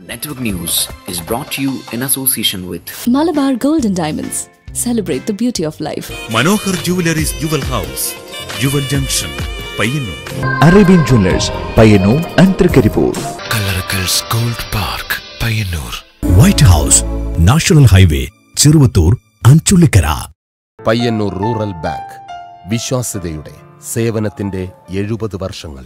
Network News is brought to you in association with Malabar Gold and Diamonds. Celebrate the beauty of life. Manohar jewellers jewel house jewel junction Payyanur Arabian jewellers Payyanur and Thrikaripur Kallarakkals gold park Payyanur white house national highway Cheruvathur Anchullikkara Payyanur rural bank വിശ്വാസ്യതയുടെ സേവനത്തിന്റെ എഴുപത് വർഷങ്ങൾ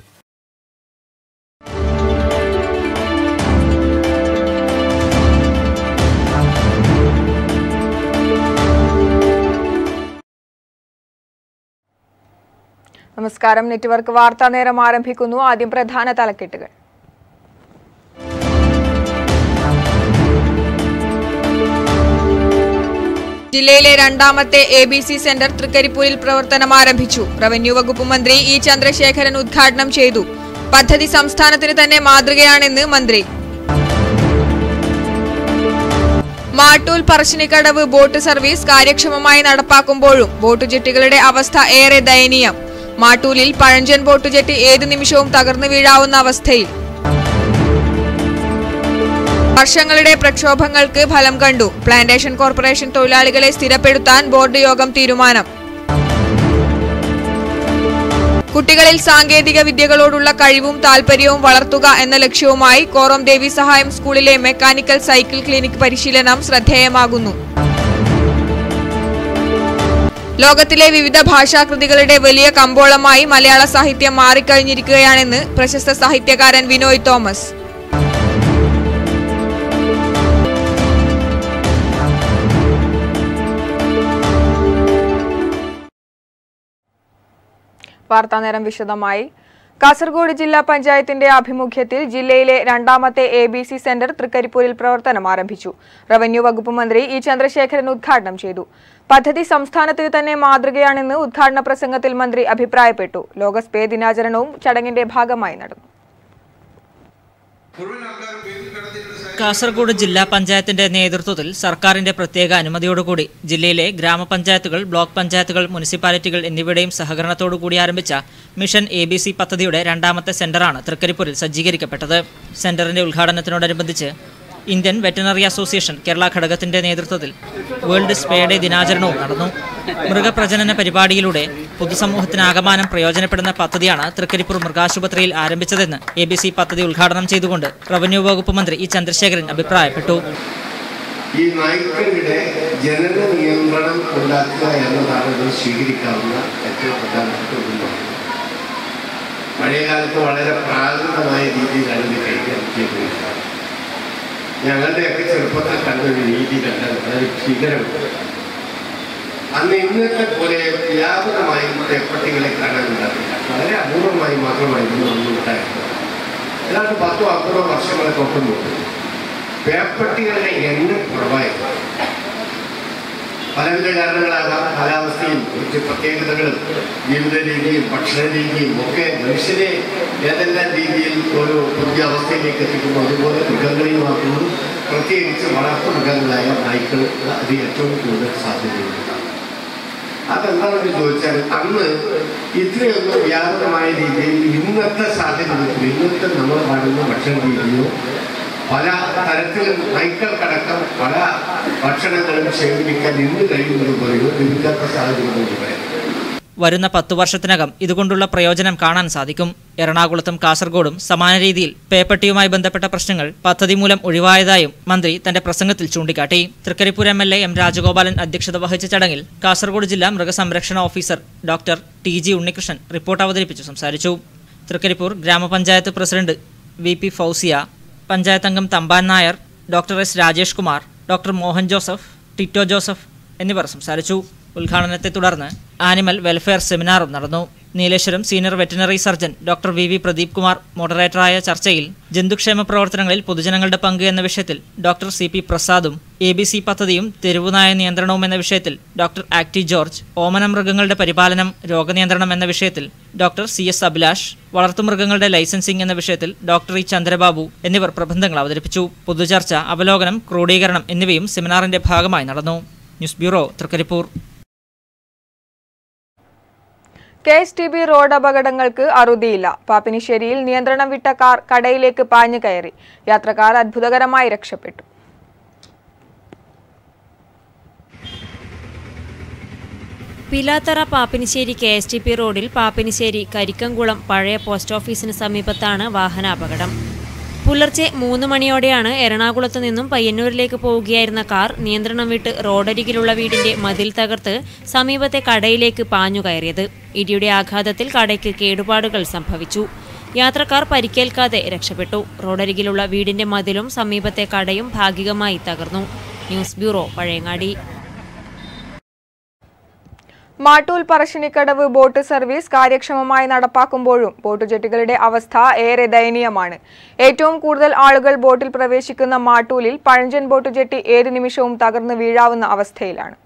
നമസ്കാരം network വാർത്താ നേരം ആരംഭിക്കുന്നു ആദ്യം പ്രധാന തലക്കെട്ടുകൾ ജില്ലയിലെ രണ്ടാമത്തെ എ ബി സി സെന്റർ തൃക്കരിപ്പൂരിൽ പ്രവർത്തനം ആരംഭിച്ചു റവന്യൂ വകുപ്പ് മന്ത്രി ഇ ചന്ദ്രശേഖരൻ ഉദ്ഘാടനം ചെയ്തു പദ്ധതി സംസ്ഥാനത്തിന് തന്നെ മാതൃകയാണെന്ന് മന്ത്രി മാട്ടൂൽ പറശ്ശിനിക്കടവ് ബോട്ട് സർവീസ് കാര്യക്ഷമമായി നടപ്പാക്കുമ്പോഴും ബോട്ട് ജെട്ടികളുടെ അവസ്ഥ ഏറെ ദയനീയം മാട്ടൂലിൽ പഴഞ്ചൻ ബോട്ട് ജെട്ടി ഏതു നിമിഷവും തകർന്നു വീഴാവുന്ന അവസ്ഥയിൽ വർഷങ്ങളുടെ പ്രക്ഷോഭങ്ങൾക്ക് ഫലം കണ്ടു പ്ലാന്റേഷൻ കോർപ്പറേഷൻ തൊഴിലാളികളെ സ്ഥിരപ്പെടുത്താൻ ബോർഡ് യോഗം തീരുമാനം കുട്ടികളിൽ സാങ്കേതിക വിദ്യകളോടുള്ള കഴിവും താൽപര്യവും വളർത്തുക എന്ന ലക്ഷ്യവുമായി കോറം ദേവി സഹായം സ്കൂളിലെ മെക്കാനിക്കൽ സൈക്കിൾ ക്ലിനിക് പരിശീലനം ശ്രദ്ധേയമാകുന്നു ലോകത്തിലെ വിവിധ ഭാഷാകൃതികളുടെ വലിയ കമ്പോളമായി മലയാള സാഹിത്യം മാറിക്കഴിഞ്ഞിരിക്കുകയാണെന്ന് പ്രശസ്ത സാഹിത്യകാരൻ വിനോയ് തോമസ് വാർത്താനേരം വിശദമായി കാസർഗോഡ് ജില്ലാ പഞ്ചായത്തിന്റെ ആഭിമുഖ്യത്തിൽ ജില്ലയിലെ രണ്ടാമത്തെ എ ബി സി സെന്റർ തൃക്കരിപ്പൂരിൽ പ്രവർത്തനം ആരംഭിച്ചു റവന്യൂ വകുപ്പ് മന്ത്രി ഇ ചന്ദ്രശേഖരൻ ഉദ്ഘാടനം ചെയ്തു പദ്ധതി സംസ്ഥാനത്തിന് തന്നെ മാതൃകയാണെന്ന് ഉദ്ഘാടന പ്രസംഗത്തിൽ മന്ത്രി അഭിപ്രായപ്പെട്ടു ലോക സ്പേ ദിനാചരണവും ചടങ്ങിന്റെ ഭാഗമായി നടന്നു കാസർഗോഡ് ജില്ലാ പഞ്ചായത്തിന്റെ നേതൃത്വത്തിൽ സർക്കാരിന്റെ പ്രത്യേക അനുമതിയോടുകൂടി ജില്ലയിലെ ഗ്രാമപഞ്ചായത്തുകൾ ബ്ലോക്ക് പഞ്ചായത്തുകൾ മുനിസിപ്പാലിറ്റികൾ എന്നിവയുടെയും സഹകരണത്തോടുകൂടി ആരംഭിച്ച മിഷൻ എ ബി സി പദ്ധതിയുടെ രണ്ടാമത്തെ സെന്ററാണ് തൃക്കരിപ്പൂരിൽ സജ്ജീകരിക്കപ്പെട്ടത് സെന്ററിന്റെ ഉദ്ഘാടനത്തിനോടനുബന്ധിച്ച് ഇന്ത്യൻ വെറ്റനറി അസോസിയേഷൻ കേരള ഘടകത്തിന്റെ നേതൃത്വത്തിൽ വേൾഡ് സ്പേ ഡേ ദിനാചരണവും നടന്നു മൃഗപ്രജനന പരിപാടിയിലൂടെ പൊതുസമൂഹത്തിനാകമാനം പ്രയോജനപ്പെടുന്ന പദ്ധതിയാണ് തൃക്കരിപ്പൂർ മൃഗാശുപത്രിയിൽ ആരംഭിച്ചതെന്ന് എ ബി സി പദ്ധതി ഉദ്ഘാടനം ചെയ്തുകൊണ്ട് റവന്യൂ വകുപ്പ് മന്ത്രി ഇ ചന്ദ്രശേഖരൻ അഭിപ്രായപ്പെട്ടു ഈ നായ്ക്കളുടെ ജനന നിയന്ത്രണം ഉണ്ടാക്കുക എന്നതാണ് ഇത് സ്വീകരിക്കാവുന്ന ഏറ്റവും പ്രധാനപ്പെട്ട ഒരു മാർഗം. പഴയകാലത്ത് വളരെ പ്രാകൃതമായ രീതിയിലാണ് ഇത് കൈകാര്യം ചെയ്തിരുന്നത് ഞങ്ങളുടെയൊക്കെ ചെറുപ്പത്തിൽ കണ്ട ഒരു രീതി കണ്ടാൽ വളരെ ഭീകരമാണ് അന്ന് ഇന്നത്തെ പോലെ വ്യാപകമായി പേപ്പട്ടികളെ കാണാനുണ്ടാവില്ല വളരെ അപൂർവമായി മാത്രമായിരുന്നു അന്ന് ഉണ്ടായിരുന്നത് ഏതാണ്ട് പത്തോ അമ്പതോ വർഷങ്ങളെ തൊട്ടും പേപ്പട്ടികളുടെ എണ്ണം കുറവായിരുന്നു പലവിധ കാരണങ്ങളാകാം കാലാവസ്ഥയും മറ്റ് പ്രത്യേകതകളും ജീവിത രീതിയും ഭക്ഷണ രീതിയും ഒക്കെ മനുഷ്യരെ ഏതെല്ലാം രീതിയിൽ ഒരു പുതിയ അവസ്ഥയിലേക്ക് എത്തിക്കുന്നു അതുപോലെ മൃഗങ്ങളെയുമാക്കുന്നു പ്രത്യേകിച്ച് വളർത്തു മൃഗങ്ങളായ നായ്ക്കൾ അത് ഏറ്റവും കൂടുതൽ സാധ്യതയുണ്ട് അതെന്താണെന്ന് ചോദിച്ചാൽ അന്ന് ഇത്രയൊന്നും വ്യാപകമായ രീതിയിൽ ഇന്നത്തെ സാഹചര്യത്തിൽ ഇന്നത്തെ നമ്മൾ പാടുന്ന ഭക്ഷണ രീതിയോ പല തരത്തിലും നായ്ക്കൾക്കടക്കം പല ഭക്ഷണങ്ങളും ശേഖരിക്കാൻ ഇന്ന് കഴിയുന്നത് പോലെയോ ഇന്നത്തെ സാഹചര്യത്തിൽ പറയാം വരുന്ന പത്തു വർഷത്തിനകം ഇതുകൊണ്ടുള്ള പ്രയോജനം കാണാൻ സാധിക്കും എറണാകുളത്തും കാസർഗോഡും സമാന രീതിയിൽ പേപ്പട്ടിയുമായി ബന്ധപ്പെട്ട പ്രശ്നങ്ങൾ പദ്ധതി മൂലം ഒഴിവായതായും മന്ത്രി തന്റെ പ്രസംഗത്തിൽ ചൂണ്ടിക്കാട്ടി Trikaripur M L A M Rajagopalan അധ്യക്ഷത വഹിച്ച ചടങ്ങിൽ കാസർഗോഡ് ജില്ലാ മൃഗസംരക്ഷണ officer doctor T G Unnikrishnan report അവതരിപ്പിച്ചു സംസാരിച്ചു തൃക്കരിപ്പൂർ ഗ്രാമപഞ്ചായത്ത് president V P Fousiya panchayat അംഗം Thampan Nair doctor S Rajesh Kumar doctor Mohan Joseph Tito Joseph എന്നിവർ സംസാരിച്ചു ഉദ്ഘാടനത്തെ തുടർന്ന് ആനിമൽ വെൽഫെയർ സെമിനാറും നടന്നു Nileshwaram senior veterinary surgeon doctor V V Pradeep Kumar മോഡറേറ്ററായ ചർച്ചയിൽ ജന്തുക്ഷേമ പ്രവർത്തനങ്ങളിൽ പൊതുജനങ്ങളുടെ പങ്ക് എന്ന വിഷയത്തിൽ ഡോക്ടർ സി പി പ്രസാദും എ ബി സി പദ്ധതിയും തെരുവുനായ നിയന്ത്രണവും എന്ന വിഷയത്തിൽ ഡോക്ടർ ആക്ടി ജോർജ് ഓമന മൃഗങ്ങളുടെ പരിപാലനം രോഗനിയന്ത്രണം എന്ന വിഷയത്തിൽ ഡോക്ടർ സി എസ് അഭിലാഷ് വളർത്തുമൃഗങ്ങളുടെ ലൈസൻസിംഗ് എന്ന വിഷയത്തിൽ ഡോക്ടർ ഇ ചന്ദ്രബാബു എന്നിവർ പ്രബന്ധങ്ങൾ അവതരിപ്പിച്ചു പൊതുചർച്ച അവലോകനം ക്രോഡീകരണം എന്നിവയും സെമിനാറിന്റെ ഭാഗമായി നടന്നു news bureau Trikaripur K S T B road അപകടങ്ങൾക്ക് അറുതിയില്ല പാപ്പിനിശ്ശേരിയിൽ നിയന്ത്രണം വിട്ട കാർ കടയിലേക്ക് പാഞ്ഞു കയറി യാത്രക്കാർ അത്ഭുതകരമായി രക്ഷപ്പെട്ടു Pilathara Pappinisseri K S T P റോഡിൽ പാപ്പിനിശ്ശേരി കരിക്കംകുളം പഴയ പോസ്റ്റ് ഓഫീസിന് സമീപത്താണ് വാഹനാപകടം പുലർച്ചെ മൂന്ന് മണിയോടെയാണ് എറണാകുളത്ത് നിന്നും പയ്യന്നൂരിലേക്ക് പോവുകയായിരുന്ന കാർ നിയന്ത്രണം വിട്ട് റോഡരികിലുള്ള വീടിന്റെ മതിൽ തകർത്ത് സമീപത്തെ കടയിലേക്ക് പാഞ്ഞു കയറിയത് ഇടിയുടെ ആഘാതത്തിൽ കടയ്ക്ക് കേടുപാടുകൾ സംഭവിച്ചു യാത്രക്കാർ പരിക്കേൽക്കാതെ രക്ഷപ്പെട്ടു റോഡരികിലുള്ള വീടിന്റെ മതിലും സമീപത്തെ കടയും ഭാഗികമായി തകർന്നു news bureau Pazhayangadi Mattool Parassinikkadavu boat service കാര്യക്ഷമമായി നടപ്പാക്കുമ്പോഴും ബോട്ട് ജെട്ടികളുടെ അവസ്ഥ ഏറെ ദയനീയമാണ് ഏറ്റവും കൂടുതൽ ആളുകൾ ബോട്ടിൽ പ്രവേശിക്കുന്ന മാട്ടൂലിൽ പഴഞ്ചൻ ബോട്ട് ജെട്ടി ഏത് നിമിഷവും തകർന്നു വീഴാവുന്ന അവസ്ഥയിലാണ്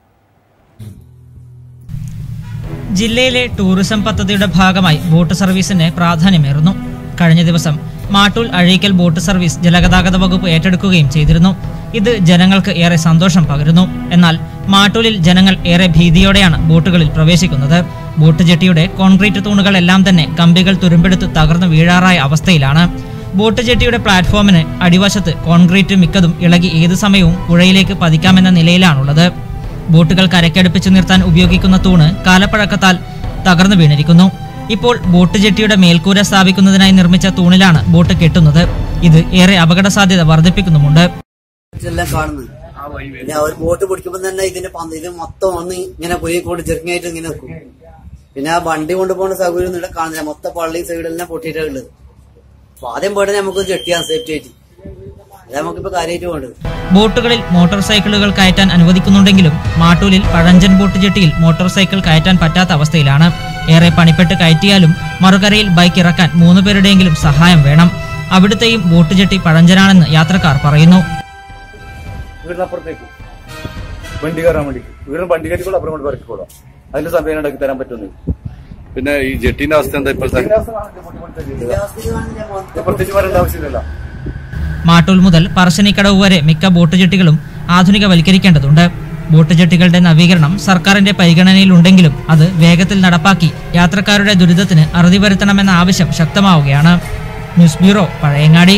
ജില്ലയിലെ ടൂറിസം പദ്ധതിയുടെ ഭാഗമായി ബോട്ട് സർവീസിന് പ്രാധാന്യമേറുന്നു കഴിഞ്ഞ ദിവസം മാട്ടൂൽ അഴീക്കൽ ബോട്ട് സർവീസ് ജലഗതാഗത വകുപ്പ് ഏറ്റെടുക്കുകയും ചെയ്തിരുന്നു ഇത് ജനങ്ങൾക്ക് ഏറെ സന്തോഷം പകരുന്നു എന്നാൽ മാട്ടൂലിൽ ജനങ്ങൾ ഏറെ ഭീതിയോടെയാണ് ബോട്ടുകളിൽ പ്രവേശിക്കുന്നത് ബോട്ട് ജെട്ടിയുടെ കോൺക്രീറ്റ് തൂണുകളെല്ലാം തന്നെ കമ്പികൾ തുരുമ്പെടുത്ത് തകർന്നു വീഴാറായ അവസ്ഥയിലാണ് ബോട്ട് ജെട്ടിയുടെ പ്ലാറ്റ്ഫോമിന് അടിവശത്ത് കോൺക്രീറ്റ് മിക്കതും ഇളകി ഏതു സമയവും പുഴയിലേക്ക് പതിക്കാമെന്ന നിലയിലാണുള്ളത് ബോട്ടുകൾ കരക്കടുപ്പിച്ചു നിർത്താൻ ഉപയോഗിക്കുന്ന തൂണ് കാലപ്പഴക്കത്താൽ തകർന്നു വീണിരിക്കുന്നു ഇപ്പോൾ ബോട്ട് ജെട്ടിയുടെ മേൽക്കൂര സ്ഥാപിക്കുന്നതിനായി നിർമ്മിച്ച തൂണിലാണ് ബോട്ട് കെട്ടുന്നത് ഇത് ഏറെ അപകട സാധ്യത വർദ്ധിപ്പിക്കുന്നുമുണ്ട് എല്ലാം കാണുന്നത് പിന്നെ അവർ ബോട്ട് പിടിക്കുമ്പോ തന്നെ ഇതിന്റെ പന്ത് ഇത് മൊത്തം ഒന്ന് ഇങ്ങനെ പോയിക്കൊണ്ട് ചെറുങ്ങായിട്ട് ഇങ്ങനെ നിൽക്കും പിന്നെ ആ വണ്ടി കൊണ്ടുപോകുന്ന സൗകര്യം ഒന്നും ഇവിടെ കാണുന്നില്ല മൊത്തം പള്ളി സൈഡെല്ലാം പൊട്ടിയിട്ടാണ് ഉള്ളത് അപ്പൊ ആദ്യം പോയിട്ട് നമുക്ക് ചെട്ടിയാൻ സേഫ്റ്റി ആയിട്ട് അത് നമുക്കിപ്പോ കാര്യമായിട്ട് വേണ്ടത് ബോട്ടുകളിൽ മോട്ടോർ സൈക്കിളുകൾ കയറ്റാൻ അനുവദിക്കുന്നുണ്ടെങ്കിലും മാട്ടൂലിൽ പഴഞ്ചൻ ബോട്ട് ജെട്ടിയിൽ മോട്ടോർ സൈക്കിൾ കയറ്റാൻ പറ്റാത്ത അവസ്ഥയിലാണ് ഏറെ പണിപ്പെട്ട് കയറ്റിയാലും മറുകരയിൽ ബൈക്ക് ഇറക്കാൻ മൂന്ന് പേരുടെയെങ്കിലും സഹായം വേണം അവിടുത്തെയും ബോട്ട് ജെട്ടി പഴഞ്ചനാണെന്ന് യാത്രക്കാർ പറയുന്നു വീടിനപ്പുറത്തേക്ക് വണ്ടി കയറാൻ വേണ്ടി വീടിന് വണ്ടി കയറ്റിക്കോളൂ അപ്പുറം കൊണ്ട് പറക്കിക്കോളാം അതിന്റെ സമയം ഉണ്ടാക്കി തരാൻ പറ്റുന്നു പിന്നെ ഈ ജെട്ടിന്റെ അവസ്ഥ എന്താ ഇപ്പോഴത്തെ പ്രത്യേകിച്ച് വരേണ്ട ആവശ്യമില്ലല്ലോ മാട്ടൂൽ മുതൽ പറശ്ശിനിക്കടവ് വരെ മിക്ക ബോട്ട് ജെട്ടികളും ആധുനികവൽക്കരിക്കേണ്ടതുണ്ട് ബോട്ട് ജെട്ടികളുടെ നവീകരണം സർക്കാരിന്റെ പരിഗണനയിലുണ്ടെങ്കിലും അത് വേഗത്തിൽ നടപ്പാക്കി യാത്രക്കാരുടെ ദുരിതത്തിന് അറുതി വരുത്തണമെന്ന ആവശ്യം ശക്തമാവുകയാണ് news bureau Pazhayangadi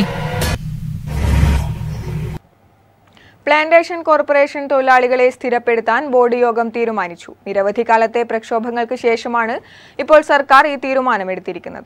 plantation corporation തൊഴിലാളികളെ സ്ഥിരപ്പെടുത്താൻ ബോർഡ് യോഗം തീരുമാനിച്ചു നിരവധി കാലത്തെ പ്രക്ഷോഭങ്ങൾക്ക് ശേഷമാണ് ഇപ്പോൾ സർക്കാർ ഈ തീരുമാനമെടുത്തിരിക്കുന്നത്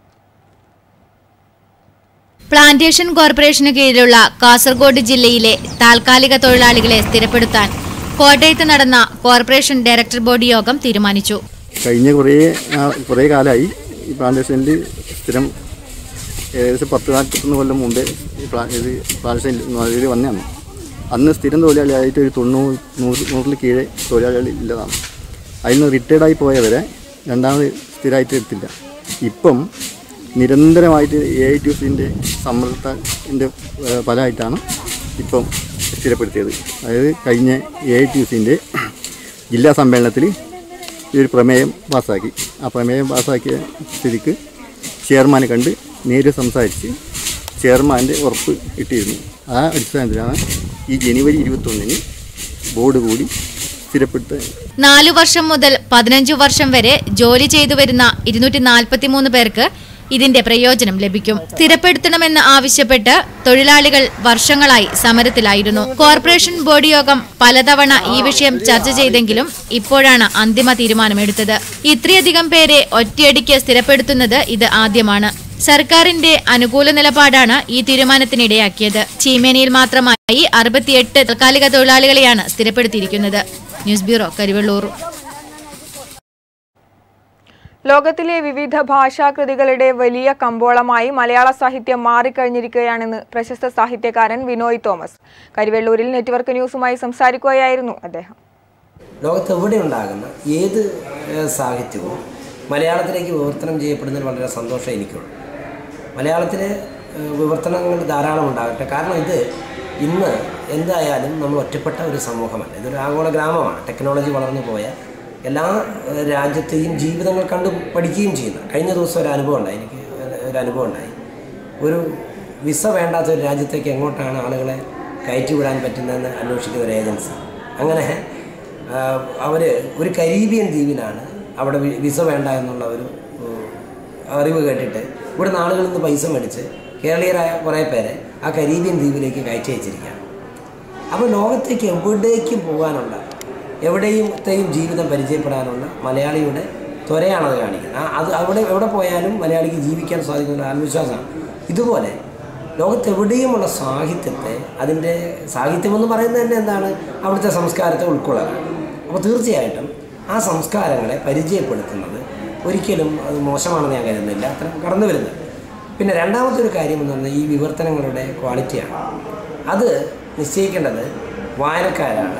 പ്ലാന്റേഷൻ കോർപ്പറേഷന് കീഴിലുള്ള കാസർഗോഡ് ജില്ലയിലെ താൽക്കാലിക തൊഴിലാളികളെ സ്ഥിരപ്പെടുത്താൻ കോട്ടയത്ത് നടന്ന കോർപ്പറേഷൻ ഡയറക്ടർ ബോർഡ് യോഗം തീരുമാനിച്ചു കഴിഞ്ഞ കുറേ നാ- കുറേ കാലമായി ഈ പ്ലാന്റേഷനിൽ സ്ഥിരം ഏകദേശം പത്ത് നാൽപ്പത്തൊന്ന് കൊല്ലം മുമ്പേ ഈ പ്ലാ ഇത് പ്ലാന്റേഷൻ ഇതിൽ വന്നതാണ് അന്ന് സ്ഥിരം തൊഴിലാളിയായിട്ട് ഒരു തൊണ്ണൂറ് നൂറ് നൂറിൽ കീഴെ തൊഴിലാളികൾ ഇല്ലതാണ് അതിൽ നിന്ന് റിട്ടയർഡായി പോയവരെ രണ്ടാമത് സ്ഥിരമായിട്ട് എടുത്തില്ല ഇപ്പം നിരന്തരമായിട്ട് എ ഐ ടി സിൻ്റെ സമ്മർദ്ദത്തിൻ്റെ ഫലമായിട്ടാണ് ഇപ്പം സ്ഥിരപ്പെടുത്തിയത് അതായത് കഴിഞ്ഞ എ ഐ ടി സിൻ്റെ ജില്ലാ സമ്മേളനത്തിൽ ഈ ഒരു പ്രമേയം പാസ്സാക്കി ആ പ്രമേയം പാസ്സാക്കിയ സ്ഥിതിക്ക് ചെയർമാനെ കണ്ട് നേരിട്ട് സംസാരിച്ച് ചെയർമാൻ്റെ ഉറപ്പ് കിട്ടിയിരുന്നു ആ അടിസ്ഥാനത്തിലാണ് ഈ ജനുവരി ഇരുപത്തൊന്നിന് ബോർഡ് കൂടി സ്ഥിരപ്പെടുത്ത നാലു വർഷം മുതൽ പതിനഞ്ചു വർഷം വരെ ജോലി ചെയ്തു വരുന്ന ഇരുന്നൂറ്റി നാൽപ്പത്തിമൂന്ന് പേർക്ക് ഇതിന്റെ പ്രയോജനം ലഭിക്കും സ്ഥിരപ്പെടുത്തണമെന്ന് ആവശ്യപ്പെട്ട് തൊഴിലാളികൾ വർഷങ്ങളായി സമരത്തിലായിരുന്നു കോർപ്പറേഷൻ ബോർഡ് യോഗം പലതവണ ഈ വിഷയം ചർച്ച ചെയ്തെങ്കിലും ഇപ്പോഴാണ് അന്തിമ തീരുമാനമെടുത്തത് ഇത്രയധികം പേരെ ഒറ്റയടിക്ക് സ്ഥിരപ്പെടുത്തുന്നത് ഇത് ആദ്യമാണ് സർക്കാരിന്റെ അനുകൂല നിലപാടാണ് ഈ തീരുമാനത്തിനിടയാക്കിയത് ചീമേനിയിൽ മാത്രമായി അറുപത്തിയെട്ട് താൽക്കാലിക തൊഴിലാളികളെയാണ് സ്ഥിരപ്പെടുത്തിയിരിക്കുന്നത് ന്യൂസ് ബ്യൂറോ കരിവെള്ളൂർ ലോകത്തിലെ വിവിധ ഭാഷാകൃതികളുടെ വലിയ കമ്പോളമായി മലയാള സാഹിത്യം മാറിക്കഴിഞ്ഞിരിക്കുകയാണെന്ന് പ്രശസ്ത സാഹിത്യകാരൻ വിനോയ് തോമസ് കരിവെള്ളൂരിൽ നെറ്റ്വർക്ക് ന്യൂസുമായി സംസാരിക്കുകയായിരുന്നു അദ്ദേഹം ലോകത്ത് എവിടെ ഉണ്ടാകുന്ന ഏത് ഏഹ്, സാഹിത്യവും മലയാളത്തിലേക്ക് വിവർത്തനം ചെയ്യപ്പെടുന്നതിൽ വളരെ സന്തോഷം എനിക്കുള്ളൂ മലയാളത്തിൽ ഏഹ്, വിവർത്തനങ്ങൾ ധാരാളം ഉണ്ടാകട്ടെ കാരണം ഇത് ഇന്ന് എന്തായാലും നമ്മൾ ഒറ്റപ്പെട്ട ഒരു സമൂഹമല്ല ഇതൊരു ആഗോള ഗ്രാമമാണ് ടെക്നോളജി വളർന്നു പോയ എല്ലാ ഏഹ്, രാജ്യത്തെയും ജീവിതങ്ങൾ കണ്ടു പഠിക്കുകയും ചെയ്യുന്ന കഴിഞ്ഞ ദിവസം ഒരു അനുഭവം ഉണ്ടായി എനിക്ക് ഒരു അനുഭവം ഉണ്ടായി ഒരു വിസ വേണ്ടാത്ത ഒരു രാജ്യത്തേക്ക് എങ്ങോട്ടാണ് ആളുകളെ കയറ്റിവിടാൻ പറ്റുന്നതെന്ന് അന്വേഷിക്കുന്ന ഒരു ഏജൻസി അങ്ങനെ അവർ ഒരു കരീബിയൻ ദ്വീപിലാണ് അവിടെ വി- വിസ വേണ്ട എന്നുള്ള ഒരു ഏഹ്, അറിവ് കേട്ടിട്ട് ഇവിടെ നാളുകളിൽ നിന്ന് പൈസ മേടിച്ച് കേരളീയരായ കുറേ പേരെ ആ കരീബിയൻ ദ്വീപിലേക്ക് കയറ്റി അയച്ചിരിക്കുകയാണ് അപ്പോൾ ലോകത്തേക്ക് എവിടേക്കും പോകാനുള്ള എവിടെയും ജീവിതം പരിചയപ്പെടാനുള്ള മലയാളിയുടെ ത്വരയാണത് കാണിക്കുന്നത് ആ അത് അവിടെ എവിടെ പോയാലും മലയാളിക്ക് ജീവിക്കാൻ സാധിക്കുന്ന ഒരു ആത്മവിശ്വാസമാണ് ഇതുപോലെ ലോകത്തെവിടെയുമുള്ള സാഹിത്യത്തെ അതിൻ്റെ സാഹിത്യമെന്ന് പറയുന്നത് തന്നെ എന്താണ് അവിടുത്തെ സംസ്കാരത്തെ ഉൾക്കൊള്ളലാണ് അപ്പോൾ തീർച്ചയായിട്ടും ആ സംസ്കാരങ്ങളെ പരിചയപ്പെടുത്തുന്നത് ഒരിക്കലും അത് മോശമാണെന്ന് ഞാൻ കരുതുന്നില്ല അത്ര കടന്നു വരുന്നത് പിന്നെ രണ്ടാമത്തെ ഒരു കാര്യം എന്ന് പറഞ്ഞാൽ ഈ വിവർത്തനങ്ങളുടെ ക്വാളിറ്റിയാണ് അത് നിശ്ചയിക്കേണ്ടത് വായനക്കാരാണ്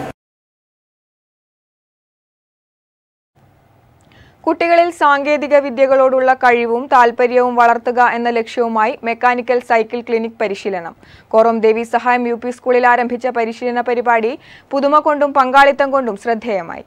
കുട്ടികളിൽ സാങ്കേതിക വിദ്യകളോടുള്ള കഴിവും താൽപര്യവും വളർത്തുക എന്ന ലക്ഷ്യവുമായി മെക്കാനിക്കൽ സൈക്കിൾ ക്ലിനിക് പരിശീലനം കോറം ദേവി സഹായം യു പി സ്കൂളിൽ ആരംഭിച്ച പരിശീലന പരിപാടി പുതുമ കൊണ്ടും പങ്കാളിത്തം കൊണ്ടും ശ്രദ്ധേയമായി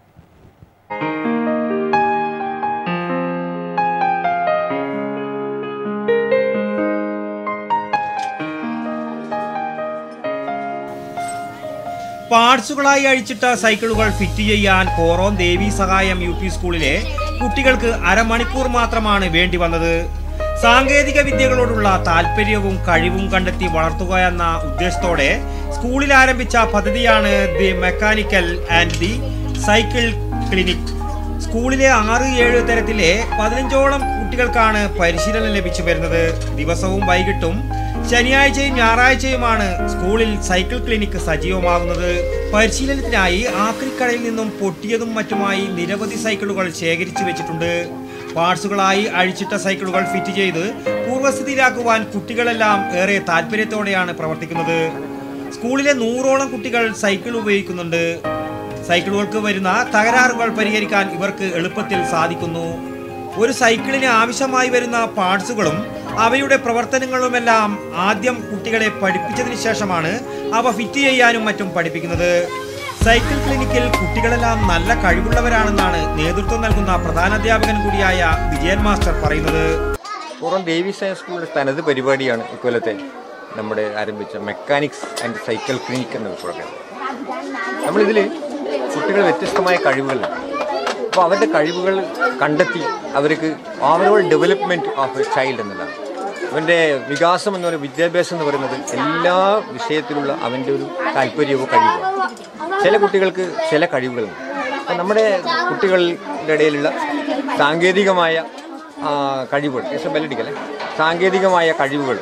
പാർട്സുകളായി അഴിച്ചിട്ട സൈക്കിളുകൾ ഫിറ്റ് ചെയ്യാൻ കോറോം ദേവി സഹായം യു പി സ്കൂളിലെ കുട്ടികൾക്ക് അരമണിക്കൂർ മാത്രമാണ് വേണ്ടി വന്നത് സാങ്കേതിക വിദ്യകളോടുള്ള താല്പര്യവും കഴിവും കണ്ടെത്തി വളർത്തുക എന്ന ഉദ്ദേശത്തോടെ സ്കൂളിൽ ആരംഭിച്ച പദ്ധതിയാണ് the mechanical and the cycle clinic സ്കൂളിലെ ആറ് ഏഴ് തരത്തിലെ പതിനഞ്ചോളം കുട്ടികൾക്കാണ് പരിശീലനം ലഭിച്ചു വരുന്നത് ദിവസവും വൈകിട്ടും ശനിയാഴ്ചയും ഞായറാഴ്ചയുമാണ് സ്കൂളിൽ സൈക്കിൾ ക്ലിനിക്ക് സജീവമാകുന്നത് പരിശീലനത്തിനായി ആക്രിക്കടയിൽ നിന്നും പൊട്ടിയതും മറ്റുമായി നിരവധി സൈക്കിളുകൾ ശേഖരിച്ചു വെച്ചിട്ടുണ്ട് പാർട്സുകളായി അഴിച്ചിട്ട സൈക്കിളുകൾ ഫിറ്റ് ചെയ്ത് പൂർവ്വസ്ഥിതിയിലാക്കുവാൻ കുട്ടികളെല്ലാം ഏറെ താല്പര്യത്തോടെയാണ് പ്രവർത്തിക്കുന്നത് സ്കൂളിലെ നൂറോളം കുട്ടികൾ സൈക്കിൾ ഉപയോഗിക്കുന്നുണ്ട് സൈക്കിളുകൾക്ക് വരുന്ന തകരാറുകൾ പരിഹരിക്കാൻ ഇവർക്ക് എളുപ്പത്തിൽ സാധിക്കുന്നു ഒരു സൈക്കിളിന് ആവശ്യമായി വരുന്ന പാർട്സുകളും അവയുടെ പ്രവർത്തനങ്ങളുമെല്ലാം ആദ്യം കുട്ടികളെ പഠിപ്പിച്ചതിന് ശേഷമാണ് അവ ഫിറ്റ് ചെയ്യാനും മറ്റും പഠിപ്പിക്കുന്നത് സൈക്കിൾ ക്ലിനിക്കിൽ കുട്ടികളെല്ലാം നല്ല കഴിവുള്ളവരാണെന്നാണ് നേതൃത്വം നൽകുന്ന പ്രധാനാധ്യാപകൻ കൂടിയായ വിജയൻ മാസ്റ്റർ പറയുന്നത് പുറം ദേവി സയൻസ് സ്കൂളിൻ്റെ തനത് പരിപാടിയാണ് ഇക്കൊല്ലത്തെ നമ്മുടെ ആരംഭിച്ച മെക്കാനിക്സ് ആൻഡ് സൈക്കിൾ ക്ലിനിക് എന്ന പ്രോഗ്രാം നമ്മളിതിൽ കുട്ടികൾ വ്യത്യസ്തമായ കഴിവുകളുണ്ട് അപ്പോൾ അവരുടെ കഴിവുകൾ കണ്ടെത്തി അവർക്ക് overall development of a child എന്നുള്ളതാണ് അവൻ്റെ വികാസം എന്ന് പറയുന്നത് വിദ്യാഭ്യാസം എന്ന് പറയുന്നത് എല്ലാ വിഷയത്തിലുള്ള അവൻ്റെ ഒരു താല്പര്യവും കഴിവും ചില കുട്ടികൾക്ക് ചില കഴിവുകളുണ്ട് അപ്പം നമ്മുടെ കുട്ടികളുടെ ഇടയിലുള്ള സാങ്കേതികമായ ആ, കഴിവുകൾ ഏകദേശം ബെല്ലടിക്കല്ലേ സാങ്കേതികമായ കഴിവുകൾ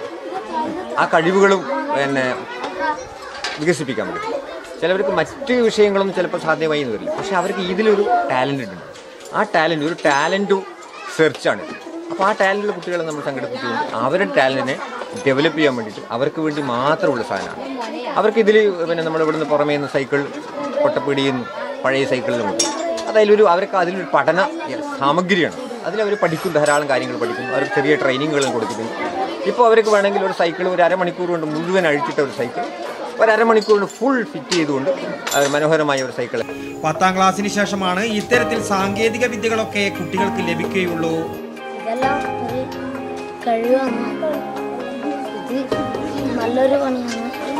ആ കഴിവുകളും പിന്നെ വികസിപ്പിക്കാൻ പറ്റും ചിലവർക്ക് മറ്റ് വിഷയങ്ങളൊന്നും ചിലപ്പോൾ സാധ്യമായി എന്ന് വരില്ല പക്ഷെ അവർക്ക് ഇതിലൊരു ടാലൻ്റ് ഉണ്ട് ആ ടാലൻ്റ് ഒരു ടാലൻ്റ് സെർച്ചാണ് അപ്പോൾ ആ ടാലൻ്റുള്ള കുട്ടികളെ നമ്മൾ സംഘടിപ്പിച്ചുകൊണ്ട് അവരുടെ ടാലൻറ്റിനെ ഡെവലപ്പ് ചെയ്യാൻ വേണ്ടിയിട്ട് അവർക്ക് വേണ്ടി മാത്രമുള്ള സാധനമാണ് അവർക്ക് ഇതിൽ പിന്നെ നമ്മൾ ഇവിടുന്ന് പുറമേ നിന്ന് സൈക്കിൾ കൊട്ടപ്പിടിയിൽ നിന്ന് പഴയ സൈക്കിളിലുമുണ്ട് അതിലൊരു അവർക്ക് അതിലൊരു പഠന സാമഗ്രിയാണ് അതിലവർ പഠിക്കും ധാരാളം കാര്യങ്ങൾ പഠിക്കും അവർക്ക് ചെറിയ ട്രെയിനിങ്ങുകളും കൊടുത്തിട്ടുണ്ട് ഇപ്പോൾ അവർക്ക് വേണമെങ്കിൽ ഒരു സൈക്കിൾ ഒരു അരമണിക്കൂർ കൊണ്ട് മുഴുവൻ അഴിച്ചിട്ട ഒരു സൈക്കിൾ ഒരു അരമണിക്കൂർ കൊണ്ട് ഫുൾ ഫിറ്റ് ചെയ്തുകൊണ്ട് അത് മനോഹരമായ ഒരു സൈക്കിൾ പത്താം ക്ലാസ്സിന് ശേഷമാണ് ഇത്തരത്തിൽ സാങ്കേതിക വിദ്യകളൊക്കെ കുട്ടികൾക്ക് ലഭിക്കുകയുള്ളൂ ഇതെല്ലാം ഒരു കഴിവാണ് ഇത് നല്ലൊരു പണിയാണ്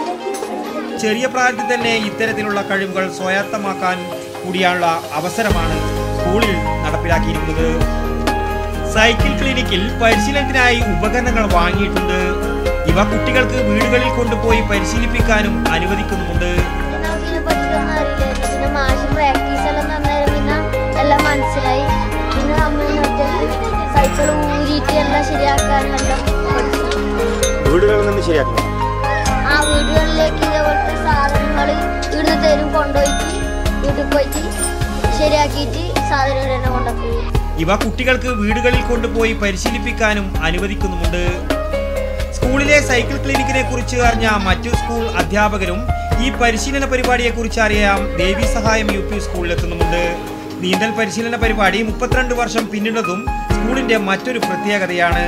ചെറിയ പ്രായത്തിൽ തന്നെ ഇത്തരത്തിലുള്ള കഴിവുകൾ സ്വായത്തമാക്കാൻ കൂടിയുള്ള അവസരമാണ് സ്കൂളിൽ നടപ്പിലാക്കിയിരിക്കുന്നത് സൈക്കിൾ ക്ലിനിക്കിൽ പരിശീലനത്തിനായി ഉപകരണങ്ങൾ വാങ്ങിയിട്ടുണ്ട് ഇവ കുട്ടികൾക്ക് വീടുകളിൽ കൊണ്ടുപോയി പരിശീലിപ്പിക്കാനും അനുവദിക്കുന്നുമുണ്ട് നമുക്കിത് പഠിക്കാനൊന്നും അറിയില്ലായിരുന്നു പിന്നെ മാഷ് പ്രാക്ടീസ് എല്ലാം തന്നേരം പിന്നെ എല്ലാം മനസ്സിലായി പിന്നെ നമ്മൾ മറ്റേ സൈക്കിൾ ഊരിയിട്ട് എല്ലാം ശരിയാക്കാനെല്ലാം പഠിച്ചു വീടുകളിൽ നിന്ന് ശരിയാക്കണം ആ വീടുകളിലേക്ക് ഇതേപോലത്തെ സാധനങ്ങൾ ഇവിടുന്ന് തരും കൊണ്ടുപോയിട്ട് വീട്ടിൽ പോയിട്ട് ശരിയാക്കിയിട്ട് സാധനങ്ങൾ തന്നെ കൊണ്ടുപോയി ഇവ കുട്ടികൾക്ക് വീടുകളിൽ കൊണ്ടുപോയി പരിശീലിപ്പിക്കാനും അനുവദിക്കുന്നുമുണ്ട് സ്കൂളിലെ സൈക്കിൾ ക്ലിനിക്കിനെ കുറിച്ച് അറിഞ്ഞ മറ്റു സ്കൂൾ അധ്യാപകരും ഈ പരിശീലന പരിപാടിയെ കുറിച്ച് അറിയാം ദേവി സഹായം യു പി സ്കൂളിലെത്തുന്നുമുണ്ട് നീന്തൽ പരിശീലന പരിപാടി മുപ്പത്തിരണ്ട് വർഷം പിന്നിടുന്നതും സ്കൂളിന്റെ മറ്റൊരു പ്രത്യേകതയാണ്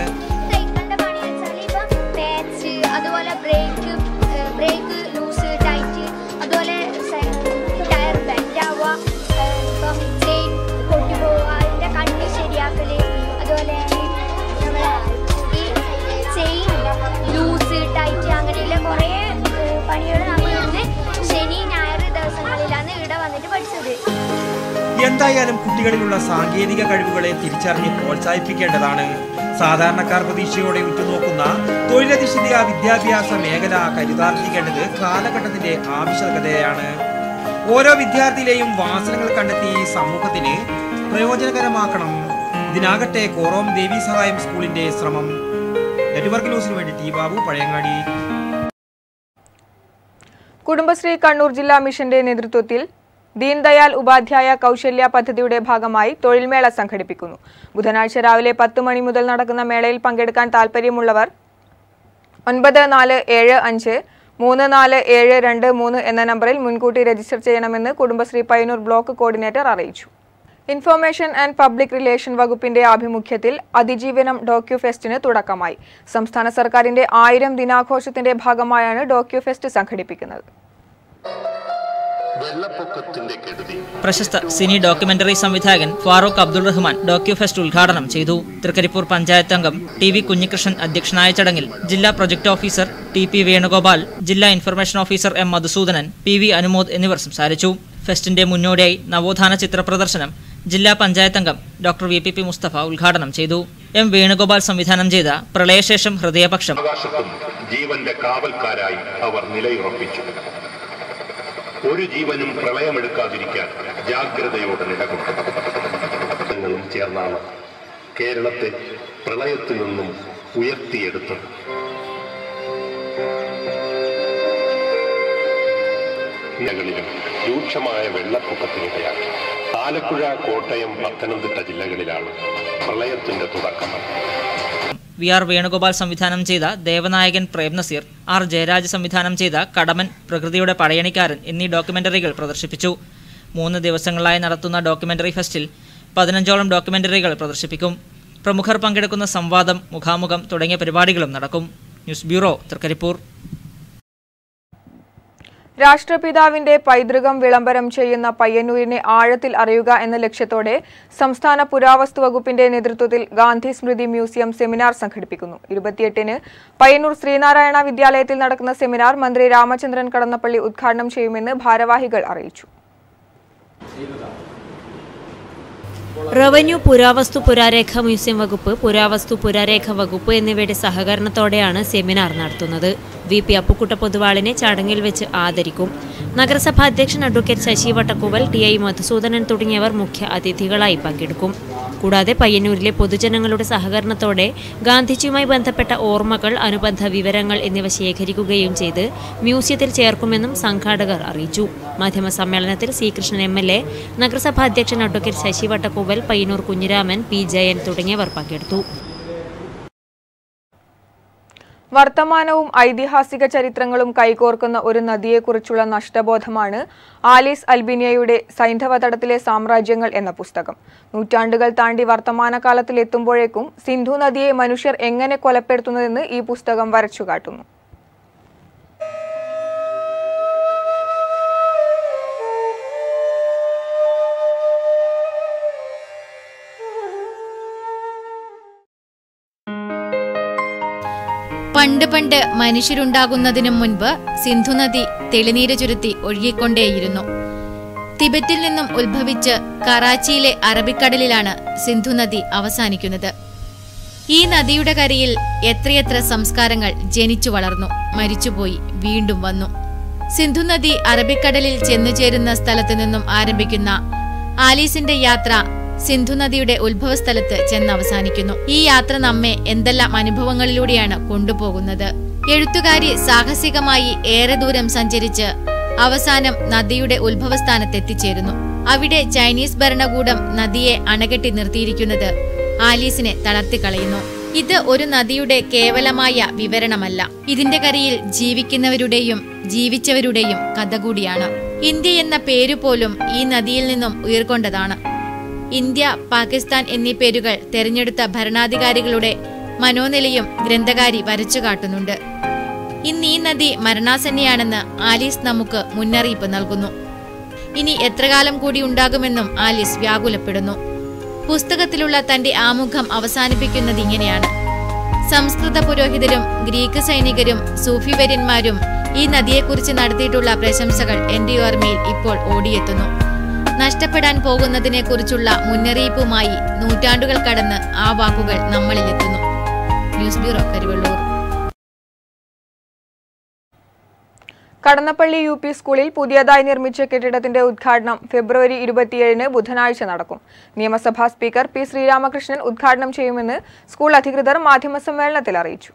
പാച്ച് അതുപോലെ ബ്രേക്ക് ബ്രേക്ക് ലൂസ് ടൈറ്റ് അതുപോലെ ടയർ ബെൻഡ് ആവുക ഇപ്പം ചെയിൻ പൊട്ടി പോവുക അതിൻ്റെ കണ്ണ് ശരിയാക്കല് അതുപോലെ നമ്മളെ ഈ ചെയിൻ ലൂസ് ടൈറ്റ് അങ്ങനെയുള്ള കുറേ പണികൾ നമ്മൾ ഇന്ന് ശനി ഞായർ ദിവസങ്ങളിലാണ് ഇവിടെ വന്നിട്ട് പഠിച്ചത് എന്തായാലും കുട്ടികളിലുള്ള സാങ്കേതിക കഴിവുകളെ തിരിച്ചറിഞ്ഞ് പ്രോത്സാഹിപ്പിക്കേണ്ടതാണ് സാധാരണക്കാർ പ്രതീക്ഷയോടെ ഉറ്റുനോക്കുന്ന തൊഴിലധിഷ്ഠിത വിദ്യാഭ്യാസ മേഖല കരുതാർജിക്കേണ്ടത് കാലഘട്ടത്തിന്റെ ആവശ്യകതയാണ് ഓരോ വിദ്യാർത്ഥിയിലെയും വാസനകൾ കണ്ടെത്തി സമൂഹത്തിന് പ്രയോജനകരമാക്കണം ഇതിനാകട്ടെ കോറോം ദേവി സഹായം സ്കൂളിന്റെ ശ്രമം നെറ്റ്വർക്ക് ന്യൂസിന് വേണ്ടി ടി ബാബു പഴയങ്ങാടി കുടുംബശ്രീ കണ്ണൂർ ജില്ലാ മിഷന്റെ നേതൃത്വത്തിൽ ദീൻദയാൽ ഉപാധ്യായ കൗശല്യ പദ്ധതിയുടെ ഭാഗമായി തൊഴിൽമേള സംഘടിപ്പിക്കുന്നു ബുധനാഴ്ച രാവിലെ പത്ത് മണി മുതൽ നടക്കുന്ന മേളയിൽ പങ്കെടുക്കാൻ താൽപ്പര്യമുള്ളവർ ഒൻപത് നാല് ഏഴ് അഞ്ച് മൂന്ന് നാല് ഏഴ് രണ്ട് മൂന്ന് എന്ന നമ്പറിൽ മുൻകൂട്ടി രജിസ്റ്റർ ചെയ്യണമെന്ന് കുടുംബശ്രീ പയ്യന്നൂർ ബ്ലോക്ക് കോർഡിനേറ്റർ അറിയിച്ചു ഇൻഫർമേഷൻ ആൻഡ് പബ്ലിക് റിലേഷൻ വകുപ്പിന്റെ ആഭിമുഖ്യത്തിൽ അതിജീവനം ഡോക്യു ഫെസ്റ്റിന് തുടക്കമായി സംസ്ഥാന സർക്കാരിന്റെ ആയിരം ദിനാഘോഷത്തിന്റെ ഭാഗമായാണ് ഡോക്യു ഫെസ്റ്റ് സംഘടിപ്പിക്കുന്നത് വെള്ളപ്പൊക്കത്തിന്റെ കെടുതി പ്രശസ്ത സിനി ഡോക്യുമെന്ററി സംവിധായകൻ ഫാറൂഖ് അബ്ദുൾ റഹ്മാൻ ഡോക്യു ഫെസ്റ്റ് ഉദ്ഘാടനം ചെയ്തു തൃക്കരിപ്പൂർ പഞ്ചായത്ത് അംഗം ടി വി കുഞ്ഞികൃഷ്ണൻ അധ്യക്ഷനായ ചടങ്ങിൽ ജില്ലാ project officer T P Venugopal ജില്ലാ information officer M Madhusoodanan P V Anumod എന്നിവർ സംസാരിച്ചു ഫെസ്റ്റിന്റെ മുന്നോടിയായി നവോത്ഥാന ചിത്ര പ്രദർശനം ജില്ലാ പഞ്ചായത്ത് അംഗം doctor V P P Musthafa ഉദ്ഘാടനം ചെയ്തു എം വേണുഗോപാൽ സംവിധാനം ചെയ്ത പ്രളയശേഷം ഹൃദയപക്ഷം ആകാശത്തും ജീവന്റെ കാവൽക്കാരായി അവർ നിലയുറപ്പിച്ചു ഒരു ജീവനും പ്രളയമെടുക്കാതിരിക്കാൻ ജാഗ്രതയോടെ നിലകൊണ്ടു ചേർന്നാണ് കേരളത്തെ പ്രളയത്തിൽ നിന്നും ഉയർത്തിയെടുത്തത് ജില്ലകളിലും രൂക്ഷമായ വെള്ളപ്പൊക്കത്തിനിടയാക്കി ആലപ്പുഴ കോട്ടയം പത്തനംതിട്ട ജില്ലകളിലാണ് പ്രളയത്തിന്റെ തുടക്കം വി ആർ വേണുഗോപാൽ സംവിധാനം ചെയ്ത ദേവനായകൻ പ്രേം നസീർ ആർ ജയരാജ് സംവിധാനം ചെയ്ത കടമൻ പ്രകൃതിയുടെ പടയണിക്കാരൻ എന്നീ ഡോക്യുമെന്ററികൾ പ്രദർശിപ്പിച്ചു മൂന്ന് ദിവസങ്ങളായി നടത്തുന്ന ഡോക്യുമെന്ററി ഫെസ്റ്റിൽ പതിനഞ്ചോളം ഡോക്യുമെന്ററികൾ പ്രദർശിപ്പിക്കും പ്രമുഖർ പങ്കെടുക്കുന്ന സംവാദം മുഖാമുഖം തുടങ്ങിയ പരിപാടികളും നടക്കും ന്യൂസ് ബ്യൂറോ തൃക്കരിപ്പൂർ രാഷ്ട്രപിതാവിന്റെ പൈതൃകം വിളംബരം ചെയ്യുന്ന പയ്യന്നൂരിനെ ആഴത്തിൽ അറിയുക എന്ന ലക്ഷ്യത്തോടെ സംസ്ഥാന പുരാവസ്തു വകുപ്പിന്റെ നേതൃത്വത്തിൽ ഗാന്ധി സ്മൃതി മ്യൂസിയം സെമിനാർ സംഘടിപ്പിക്കുന്നു ഇരുപത്തിയെട്ടിന് പയ്യന്നൂർ ശ്രീനാരായണ വിദ്യാലയത്തിൽ നടക്കുന്ന സെമിനാർ മന്ത്രി രാമചന്ദ്രൻ കടന്നപ്പള്ളി ഉദ്ഘാടനം ചെയ്യുമെന്ന് ഭാരവാഹികൾ അറിയിച്ചു റവന്യൂ പുരാവസ്തു പുരാരേഖ മ്യൂസിയം വകുപ്പ് പുരാവസ്തു പുരാരേഖ വകുപ്പ് എന്നിവയുടെ സഹകരണത്തോടെയാണ് സെമിനാർ നടത്തുന്നത് വി പി അപ്പുക്കുട്ട പൊതുവാളിനെ ചടങ്ങിൽ വെച്ച് ആദരിക്കും നഗരസഭാ അധ്യക്ഷൻ advocate Sasi Vattakkuval T I Madhusoodanan തുടങ്ങിയവർ മുഖ്യ അതിഥികളായി പങ്കെടുക്കും കൂടാതെ പയ്യന്നൂരിലെ പൊതുജനങ്ങളുടെ സഹകരണത്തോടെ ഗാന്ധിജിയുമായി ബന്ധപ്പെട്ട ഓർമ്മകൾ അനുബന്ധ വിവരങ്ങൾ എന്നിവ ശേഖരിക്കുകയും ചെയ്ത് മ്യൂസിയത്തിൽ ചേർക്കുമെന്നും സംഘാടകർ അറിയിച്ചു മാധ്യമ സമ്മേളനത്തിൽ C Krishnan M L A നഗരസഭാ അധ്യക്ഷൻ അഡ്വക്കേറ്റ് ശശി വട്ടക്കൂവൽ പയ്യന്നൂർ കുഞ്ഞിരാമൻ പി ജയൻ തുടങ്ങിയവർ പങ്കെടുത്തു വർത്തമാനവും ഐതിഹാസിക ചരിത്രങ്ങളും കൈകോർക്കുന്ന ഒരു നദിയെക്കുറിച്ചുള്ള നഷ്ടബോധമാണ് ആലീസ് അൽബിനിയയുടെ സൈന്ധവ തടത്തിലെ സാമ്രാജ്യങ്ങൾ എന്ന പുസ്തകം നൂറ്റാണ്ടുകൾ താണ്ടി വർത്തമാനകാലത്തിൽ എത്തുമ്പോഴേക്കും സിന്ധു നദിയെ മനുഷ്യർ എങ്ങനെ കൊലപ്പെടുത്തുന്നതെന്ന് ഈ പുസ്തകം വരച്ചുകാട്ടുന്നു പണ്ട് പണ്ട് മനുഷ്യരുണ്ടാകുന്നതിനു മുൻപ് സിന്ധുനദി തെളിനീര് ചുരുത്തി ഒഴുകിക്കൊണ്ടേയിരുന്നു തിബറ്റിൽ നിന്നും ഉത്ഭവിച്ച് കറാച്ചിയിലെ അറബിക്കടലിലാണ് സിന്ധുനദി അവസാനിക്കുന്നത് ഈ നദിയുടെ കരയിൽ എത്രയെത്ര സംസ്കാരങ്ങൾ ജനിച്ചു വളർന്നു മരിച്ചുപോയി വീണ്ടും വന്നു സിന്ധുനദി അറബിക്കടലിൽ ചെന്നുചേരുന്ന സ്ഥലത്തു നിന്നും ആരംഭിക്കുന്ന ആലീസിന്റെ യാത്ര സിന്ധുനദിയുടെ ഉത്ഭവസ്ഥലത്ത് ചെന്നവസാനിക്കുന്നു ഈ യാത്ര നമ്മെ എന്തെല്ലാം അനുഭവങ്ങളിലൂടെയാണ് കൊണ്ടുപോകുന്നത് എഴുത്തുകാരി സാഹസികമായി ഏറെ ദൂരം സഞ്ചരിച്ച് അവസാനം നദിയുടെ ഉത്ഭവസ്ഥാനത്തെത്തിച്ചേരുന്നു അവിടെ ചൈനീസ് ഭരണകൂടം നദിയെ അണകെട്ടി നിർത്തിയിരിക്കുന്നത് ആലീസിനെ തളർത്തിക്കളയുന്നു ഇത് ഒരു നദിയുടെ കേവലമായ വിവരണമല്ല ഇതിന്റെ കരയിൽ ജീവിക്കുന്നവരുടെയും ജീവിച്ചവരുടെയും കഥ കൂടിയാണ് ഇന്ത്യ എന്ന പേരു പോലും ഈ നദിയിൽ നിന്നും ഉയർക്കൊണ്ടതാണ് ഇന്ത്യ പാകിസ്ഥാൻ എന്നീ പേരുകൾ തെരഞ്ഞെടുത്ത ഭരണാധികാരികളുടെ മനോനിലയും ഗ്രന്ഥകാരി വരച്ചു കാട്ടുന്നുണ്ട് ഇന്ന് ഈ നദി മരണാസന്നയാണെന്ന് ആലീസ് നമുക്ക് മുന്നറിയിപ്പ് നൽകുന്നു ഇനി എത്രകാലം കൂടി ഉണ്ടാകുമെന്നും ആലീസ് വ്യാകുലപ്പെടുന്നു പുസ്തകത്തിലുള്ള തന്റെ ആമുഖം അവസാനിപ്പിക്കുന്നത് ഇങ്ങനെയാണ് സംസ്കൃത പുരോഹിതരും ഗ്രീക്ക് സൈനികരും സൂഫിവര്യന്മാരും ഈ നദിയെക്കുറിച്ച് നടത്തിയിട്ടുള്ള പ്രശംസകൾ എന്റെ ഓർമ്മയിൽ ഇപ്പോൾ ഓടിയെത്തുന്നു നഷ്ടപ്പെടാൻ പോകുന്നതിനെക്കുറിച്ചുള്ള മുന്നറിയിപ്പുമായി നൂറ്റാണ്ടുകൾ കടന്ന് ആ വാക്കുകൾ നമ്മളിലെത്തുന്നു news bureau Karivellur Kadannappalli U P സ്കൂളിൽ പുതിയതായി നിർമ്മിച്ച കെട്ടിടത്തിന്റെ ഉദ്ഘാടനം ഫെബ്രുവരി ഇരുപത്തിയേഴിന് ബുധനാഴ്ച നടക്കും നിയമസഭാ സ്പീക്കർ പി ശ്രീരാമകൃഷ്ണൻ ഉദ്ഘാടനം ചെയ്യുമെന്ന് സ്കൂൾ അധികൃതർ മാധ്യമസമ്മേളനത്തിൽ അറിയിച്ചു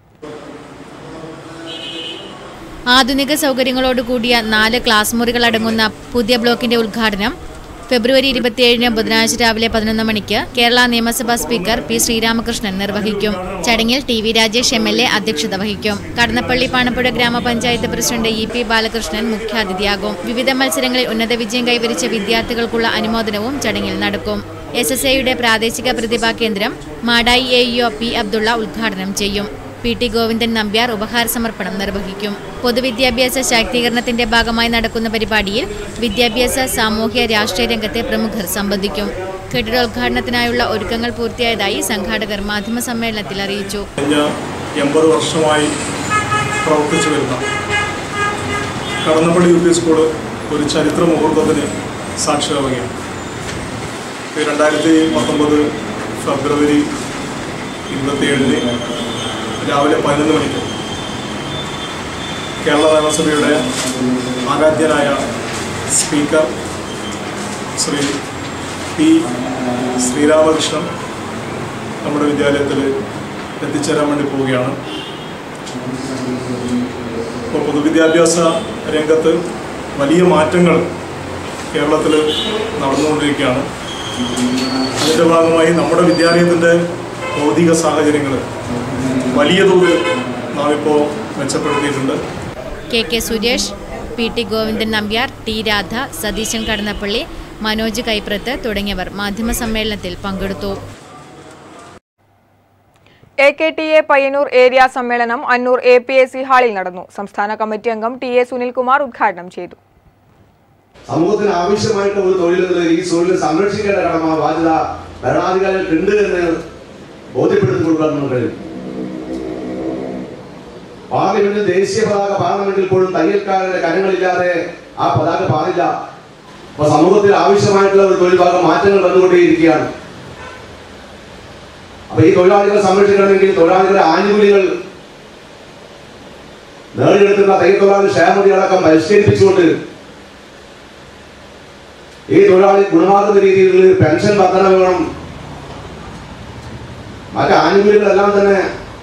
ആധുനിക സൗകര്യങ്ങളോട് കൂടിയ നാല് ക്ലാസ് മുറികൾ അടങ്ങുന്ന പുതിയ ബ്ലോക്കിന്റെ ഉദ്ഘാടനം ഫെബ്രുവരി ഇരുപത്തിയേഴിന് ബുധനാഴ്ച രാവിലെ പതിനൊന്ന് മണിക്ക് കേരള നിയമസഭാ സ്പീക്കർ പി ശ്രീരാമകൃഷ്ണൻ നിർവഹിക്കും ചടങ്ങിൽ T V Rajesh M L A അധ്യക്ഷത വഹിക്കും കടന്നപ്പള്ളി പാണപ്പുഴ ഗ്രാമപഞ്ചായത്ത് പ്രസിഡന്റ് ഇ പി ബാലകൃഷ്ണൻ മുഖ്യാതിഥിയാകും വിവിധ മത്സരങ്ങളിൽ ഉന്നത വിജയം കൈവരിച്ച വിദ്യാർത്ഥികൾക്കുള്ള അനുമോദനവും ചടങ്ങിൽ നടക്കും എസ് എസ് എയുടെ പ്രാദേശിക പ്രതിഭാ കേന്ദ്രം Madayi A E O P Abdulla ഉദ്ഘാടനം ചെയ്യും പി ടി ഗോവിന്ദൻ നമ്പ്യാർ ഉപഹാര സമർപ്പണം നിർവഹിക്കും പൊതുവിദ്യാഭ്യാസ ശാക്തീകരണത്തിന്റെ ഭാഗമായി നടക്കുന്ന പരിപാടിയിൽ വിദ്യാഭ്യാസ സാമൂഹ്യ രാഷ്ട്രീയ രംഗത്തെ പ്രമുഖർ സംബന്ധിക്കും കെട്ടിടോദ്ഘാടനത്തിനായുള്ള ഒരുക്കങ്ങൾ പൂർത്തിയായതായി സംഘാടകർ മാധ്യമസമ്മേളനത്തിൽ അറിയിച്ചു കഴിഞ്ഞ എൺപത് വർഷമായി പ്രവർത്തിച്ചു വരുന്ന കടന്നപ്പള്ളി യു പി സ്കൂള് ഒരു ചരിത്ര മുഹൂർത്തത്തിന് സാക്ഷിയാവുകയാണ് ഇത് രണ്ടായിരത്തി പത്തൊമ്പത് ഫെബ്രുവരി ഇരുപത്തിയേഴിന് രാവിലെ പതിനൊന്ന് മണിക്ക് കേരള നിയമസഭയുടെ ആരാധ്യനായ സ്പീക്കർ ശ്രീ പി ശ്രീരാമകൃഷ്ണൻ നമ്മുടെ വിദ്യാലയത്തിൽ എത്തിച്ചേരാൻ വേണ്ടി പോവുകയാണ് ഇപ്പോൾ പൊതുവിദ്യാഭ്യാസ രംഗത്ത് വലിയ മാറ്റങ്ങൾ കേരളത്തിൽ നടന്നുകൊണ്ടിരിക്കുകയാണ് അതിൻ്റെ ഭാഗമായി നമ്മുടെ വിദ്യാലയത്തിൻ്റെ ഭൗതിക സാഹചര്യങ്ങൾ വലിയ തോതിൽ നാം ഇപ്പോൾ മെച്ചപ്പെടുത്തിയിട്ടുണ്ട് K K Suresh P T Govindan Nambiar T Radha Satheesan Kadannappalli Manoj Kaiprath തുടങ്ങിയവർ മാധ്യമസമ്മേളനത്തിൽ പങ്കെടുത്തു A K T A Payyanur area സമ്മേളനം Annur A P S C ഹാളിൽ നടന്നു സംസ്ഥാന കമ്മിറ്റി അംഗം ടി എ സുനിൽകുമാർ ഉദ്ഘാടനം ചെയ്തു സമൂഹത്തിന് ആവശ്യമായിട്ടുള്ള ഒരു തൊഴിൽ ഈ തൊഴിൽ സംരക്ഷിക്കേണ്ട കടമ ബാധ്യത ഭരണാധികാരികൾക്കുണ്ട് എന്ന് ബോധ്യപ്പെടുത്തി കൊടുക്കാൻ നമുക്ക് കഴിയും പാർലമെന്റിൽ ദേശീയ പതാക പാർലമെന്റിൽ പോലും തയ്യൽക്കാരുടെ കരങ്ങളില്ലാതെ ആ പതാക പാടില്ല അപ്പൊ സമൂഹത്തിൽ ആവശ്യമായിട്ടുള്ള ഒരു തൊഴിൽ ഭാഗം മാറ്റങ്ങൾ വന്നുകൊണ്ടേയിരിക്കുകയാണ് അപ്പൊ ഈ തൊഴിലാളികളെ സംരക്ഷിക്കണമെങ്കിൽ തൊഴിലാളികളുടെ ആനുകൂല്യങ്ങൾ നേടിയെടുക്കുന്ന തയ്യൽ തൊഴിലാളി ക്ഷേമതി അടക്കം പരിഷ്കരിപ്പിച്ചുകൊണ്ട് ഈ തൊഴിലാളി ഗുണമാകുന്ന രീതിയിൽ പെൻഷൻ വർധന വേണം മറ്റ് ആനുകൂല്യങ്ങളെല്ലാം തന്നെ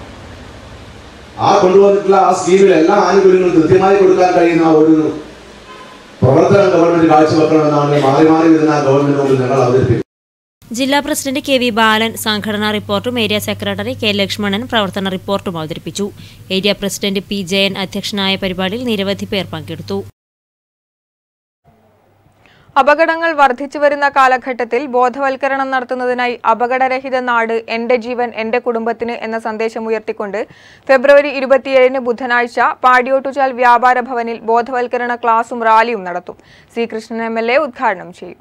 ആ കൊണ്ടുവന്നിട്ടുള്ള ആ സ്കീമിൽ എല്ലാ ആനുകൂല്യങ്ങളും കൃത്യമായി കൊടുക്കാൻ കഴിയുന്ന ഒരു പ്രവർത്തനം ഗവൺമെന്റ് കാഴ്ചവെക്കണമെന്നാണ് മാറി മാറി വരുന്ന ഗവൺമെന്റ് മുമ്പിൽ ഞങ്ങൾ അവതരിപ്പിക്കുന്നത് ജില്ലാ പ്രസിഡന്റ് കെ വി ബാലൻ സംഘടനാ റിപ്പോർട്ടും ഏരിയ സെക്രട്ടറി കെ ലക്ഷ്മണൻ പ്രവർത്തന റിപ്പോർട്ടും അവതരിപ്പിച്ചു ഏരിയ പ്രസിഡന്റ് പി ജയൻ അധ്യക്ഷനായ പരിപാടിയിൽ നിരവധി പേർ പങ്കെടുത്തു അപകടങ്ങൾ വർദ്ധിച്ചു വരുന്ന കാലഘട്ടത്തിൽ ബോധവൽക്കരണം നടത്തുന്നതിനായി അപകടരഹിത നാട് എന്റെ ജീവൻ എന്റെ കുടുംബത്തിന് എന്ന സന്ദേശം ഉയർത്തിക്കൊണ്ട് ഫെബ്രുവരി ഇരുപത്തിയേഴിന് ബുധനാഴ്ച പാടിയോട്ടുചാൽ വ്യാപാര ഭവനിൽ ബോധവൽക്കരണ ക്ലാസും റാലിയും നടത്തും C Krishnan M L A ഉദ്ഘാടനം ചെയ്യും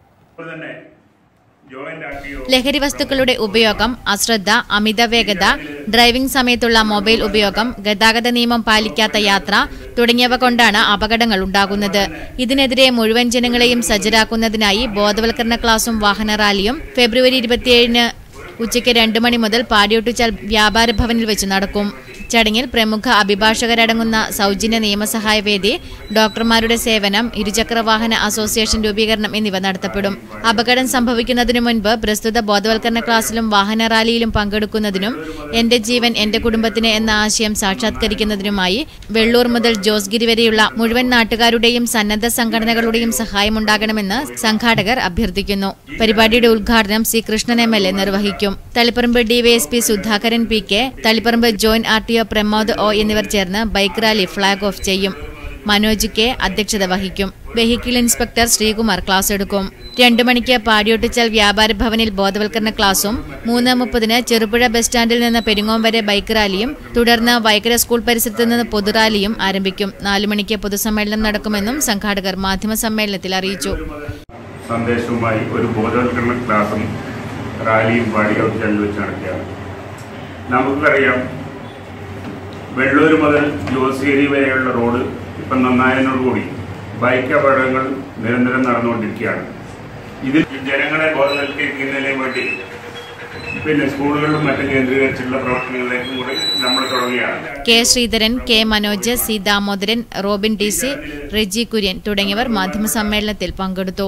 ലഹരി വസ്തുക്കളുടെ ഉപയോഗം അശ്രദ്ധ അമിത വേഗത ഡ്രൈവിംഗ് സമയത്തുള്ള മൊബൈൽ ഉപയോഗം ഗതാഗത നിയമം പാലിക്കാത്ത യാത്ര തുടങ്ങിയവ കൊണ്ടാണ് അപകടങ്ങൾ ഉണ്ടാകുന്നത് ഇതിനെതിരെ മുഴുവൻ ജനങ്ങളെയും സജ്ജരാക്കുന്നതിനായി ബോധവൽക്കരണ ക്ലാസും വാഹന റാലിയും ഫെബ്രുവരി ഇരുപത്തിയേഴിന് ഉച്ചയ്ക്ക് രണ്ട് മണി മുതൽ പാടിയൊട്ടിച്ചാൽ വ്യാപാര ഭവനിൽ വെച്ച് നടക്കും ചടങ്ങിൽ പ്രമുഖ അഭിഭാഷകരടങ്ങുന്ന സൗജന്യ നിയമസഹായ വേദി ഡോക്ടർമാരുടെ സേവനം ഇരുചക്ര വാഹന അസോസിയേഷൻ രൂപീകരണം എന്നിവ നടത്തപ്പെടും അപകടം സംഭവിക്കുന്നതിനു മുൻപ് പ്രസ്തുത ബോധവൽക്കരണ ക്ലാസ്സിലും വാഹന റാലിയിലും പങ്കെടുക്കുന്നതിനും എന്റെ ജീവൻ എന്റെ കുടുംബത്തിന് എന്ന ആശയം സാക്ഷാത്കരിക്കുന്നതിനുമായി വെള്ളൂർ മുതൽ ജോസ്ഗിരി വരെയുള്ള മുഴുവൻ നാട്ടുകാരുടെയും സന്നദ്ധ സംഘടനകളുടെയും സഹായമുണ്ടാകണമെന്ന് സംഘാടകർ അഭ്യർത്ഥിക്കുന്നു പരിപാടിയുടെ ഉദ്ഘാടനം C Krishnan M L A നിർവഹിക്കും Taliparamba DYSP Sudhakaran P K Taliparamba joint R T O Pramod O എന്നിവർ ചേർന്ന് ബൈക്ക് റാലി ഫ്ളാഗ് ഓഫ് ചെയ്യും മനോജ് കെ അധ്യക്ഷത വഹിക്കും വെഹിക്കിൾ ഇൻസ്പെക്ടർ ശ്രീകുമാർ ക്ലാസ് എടുക്കും രണ്ടു മണിക്ക് പാടിയൊട്ടിച്ചാൽ വ്യാപാര ഭവനിൽ ബോധവൽക്കരണ ക്ലാസും മൂന്ന് മുപ്പതിന് ചെറുപുഴ ബസ് സ്റ്റാൻഡിൽ നിന്ന് പെരിങ്ങോം വരെ ബൈക്ക് റാലിയും തുടർന്ന് വൈക്കര സ്കൂൾ പരിസരത്ത് നിന്ന് പൊതുറാലിയും ആരംഭിക്കും നാലു മണിക്ക് പൊതുസമ്മേളനം നടക്കുമെന്നും സംഘാടകർ മാധ്യമസമ്മേളനത്തിൽ അറിയിച്ചു സന്ദേശവുമായി ഒരു ബോധവൽക്കരണ ക്ലാസും റാലിയും പാടിയൊട്ടിച്ചാൽ വെച്ച് നടക്കുകയാണ് നമുക്കറിയാം വെള്ളൂർ മുതൽ ജോസ്ഗിരി വരെയുള്ള റോഡ് ഇപ്പം നന്നായതിനോടുകൂടി ബൈക്ക് അപകടങ്ങൾ നിരന്തരം നടന്നുകൊണ്ടിരിക്കുകയാണ് ഇതിൽ ജനങ്ങളെ ബോധവൽക്കരിക്കുന്നതിന് വേണ്ടി പിന്നെ സ്കൂളുകളിലും മറ്റും കേന്ദ്രീകരിച്ചുള്ള പ്രവർത്തനങ്ങളിലേക്കും കൂടി നമ്മൾ തുടങ്ങുകയാണ് K Sreedharan K Manoj C Damodaran Robin T C Reji Kurian തുടങ്ങിയവർ മാധ്യമസമ്മേളനത്തിൽ പങ്കെടുത്തു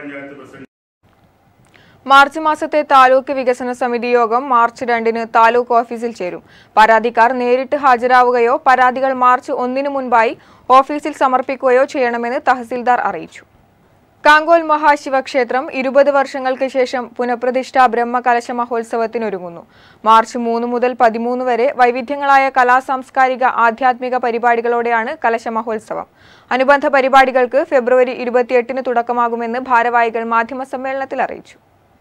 മാർച്ച് മാസത്തെ താലൂക്ക് വികസന സമിതി യോഗം മാർച്ച് രണ്ടിന് താലൂക്ക് ഓഫീസിൽ ചേരും പരാതിക്കാർ നേരിട്ട് ഹാജരാവുകയോ പരാതികൾ മാർച്ച് ഒന്നിനു മുൻപായി ഓഫീസിൽ സമർപ്പിക്കുകയോ ചെയ്യണമെന്ന് തഹസിൽദാർ അറിയിച്ചു കാങ്കോൽ മഹാശിവക്ഷേത്രം ഇരുപത് വർഷങ്ങൾക്ക് ശേഷം പുനഃപ്രതിഷ്ഠാ ബ്രഹ്മകലശ മഹോത്സവത്തിനൊരുങ്ങുന്നു മാർച്ച് മൂന്ന് മുതൽ പതിമൂന്ന് വരെ വൈവിധ്യങ്ങളായ കലാ സാംസ്കാരിക ആധ്യാത്മിക പരിപാടികളോടെയാണ് കലശ മഹോത്സവം അനുബന്ധ പരിപാടികൾക്ക് ഫെബ്രുവരി ഇരുപത്തിയെട്ടിന് തുടക്കമാകുമെന്ന് ഭാരവാഹികൾ മാധ്യമസമ്മേളനത്തിൽ അറിയിച്ചു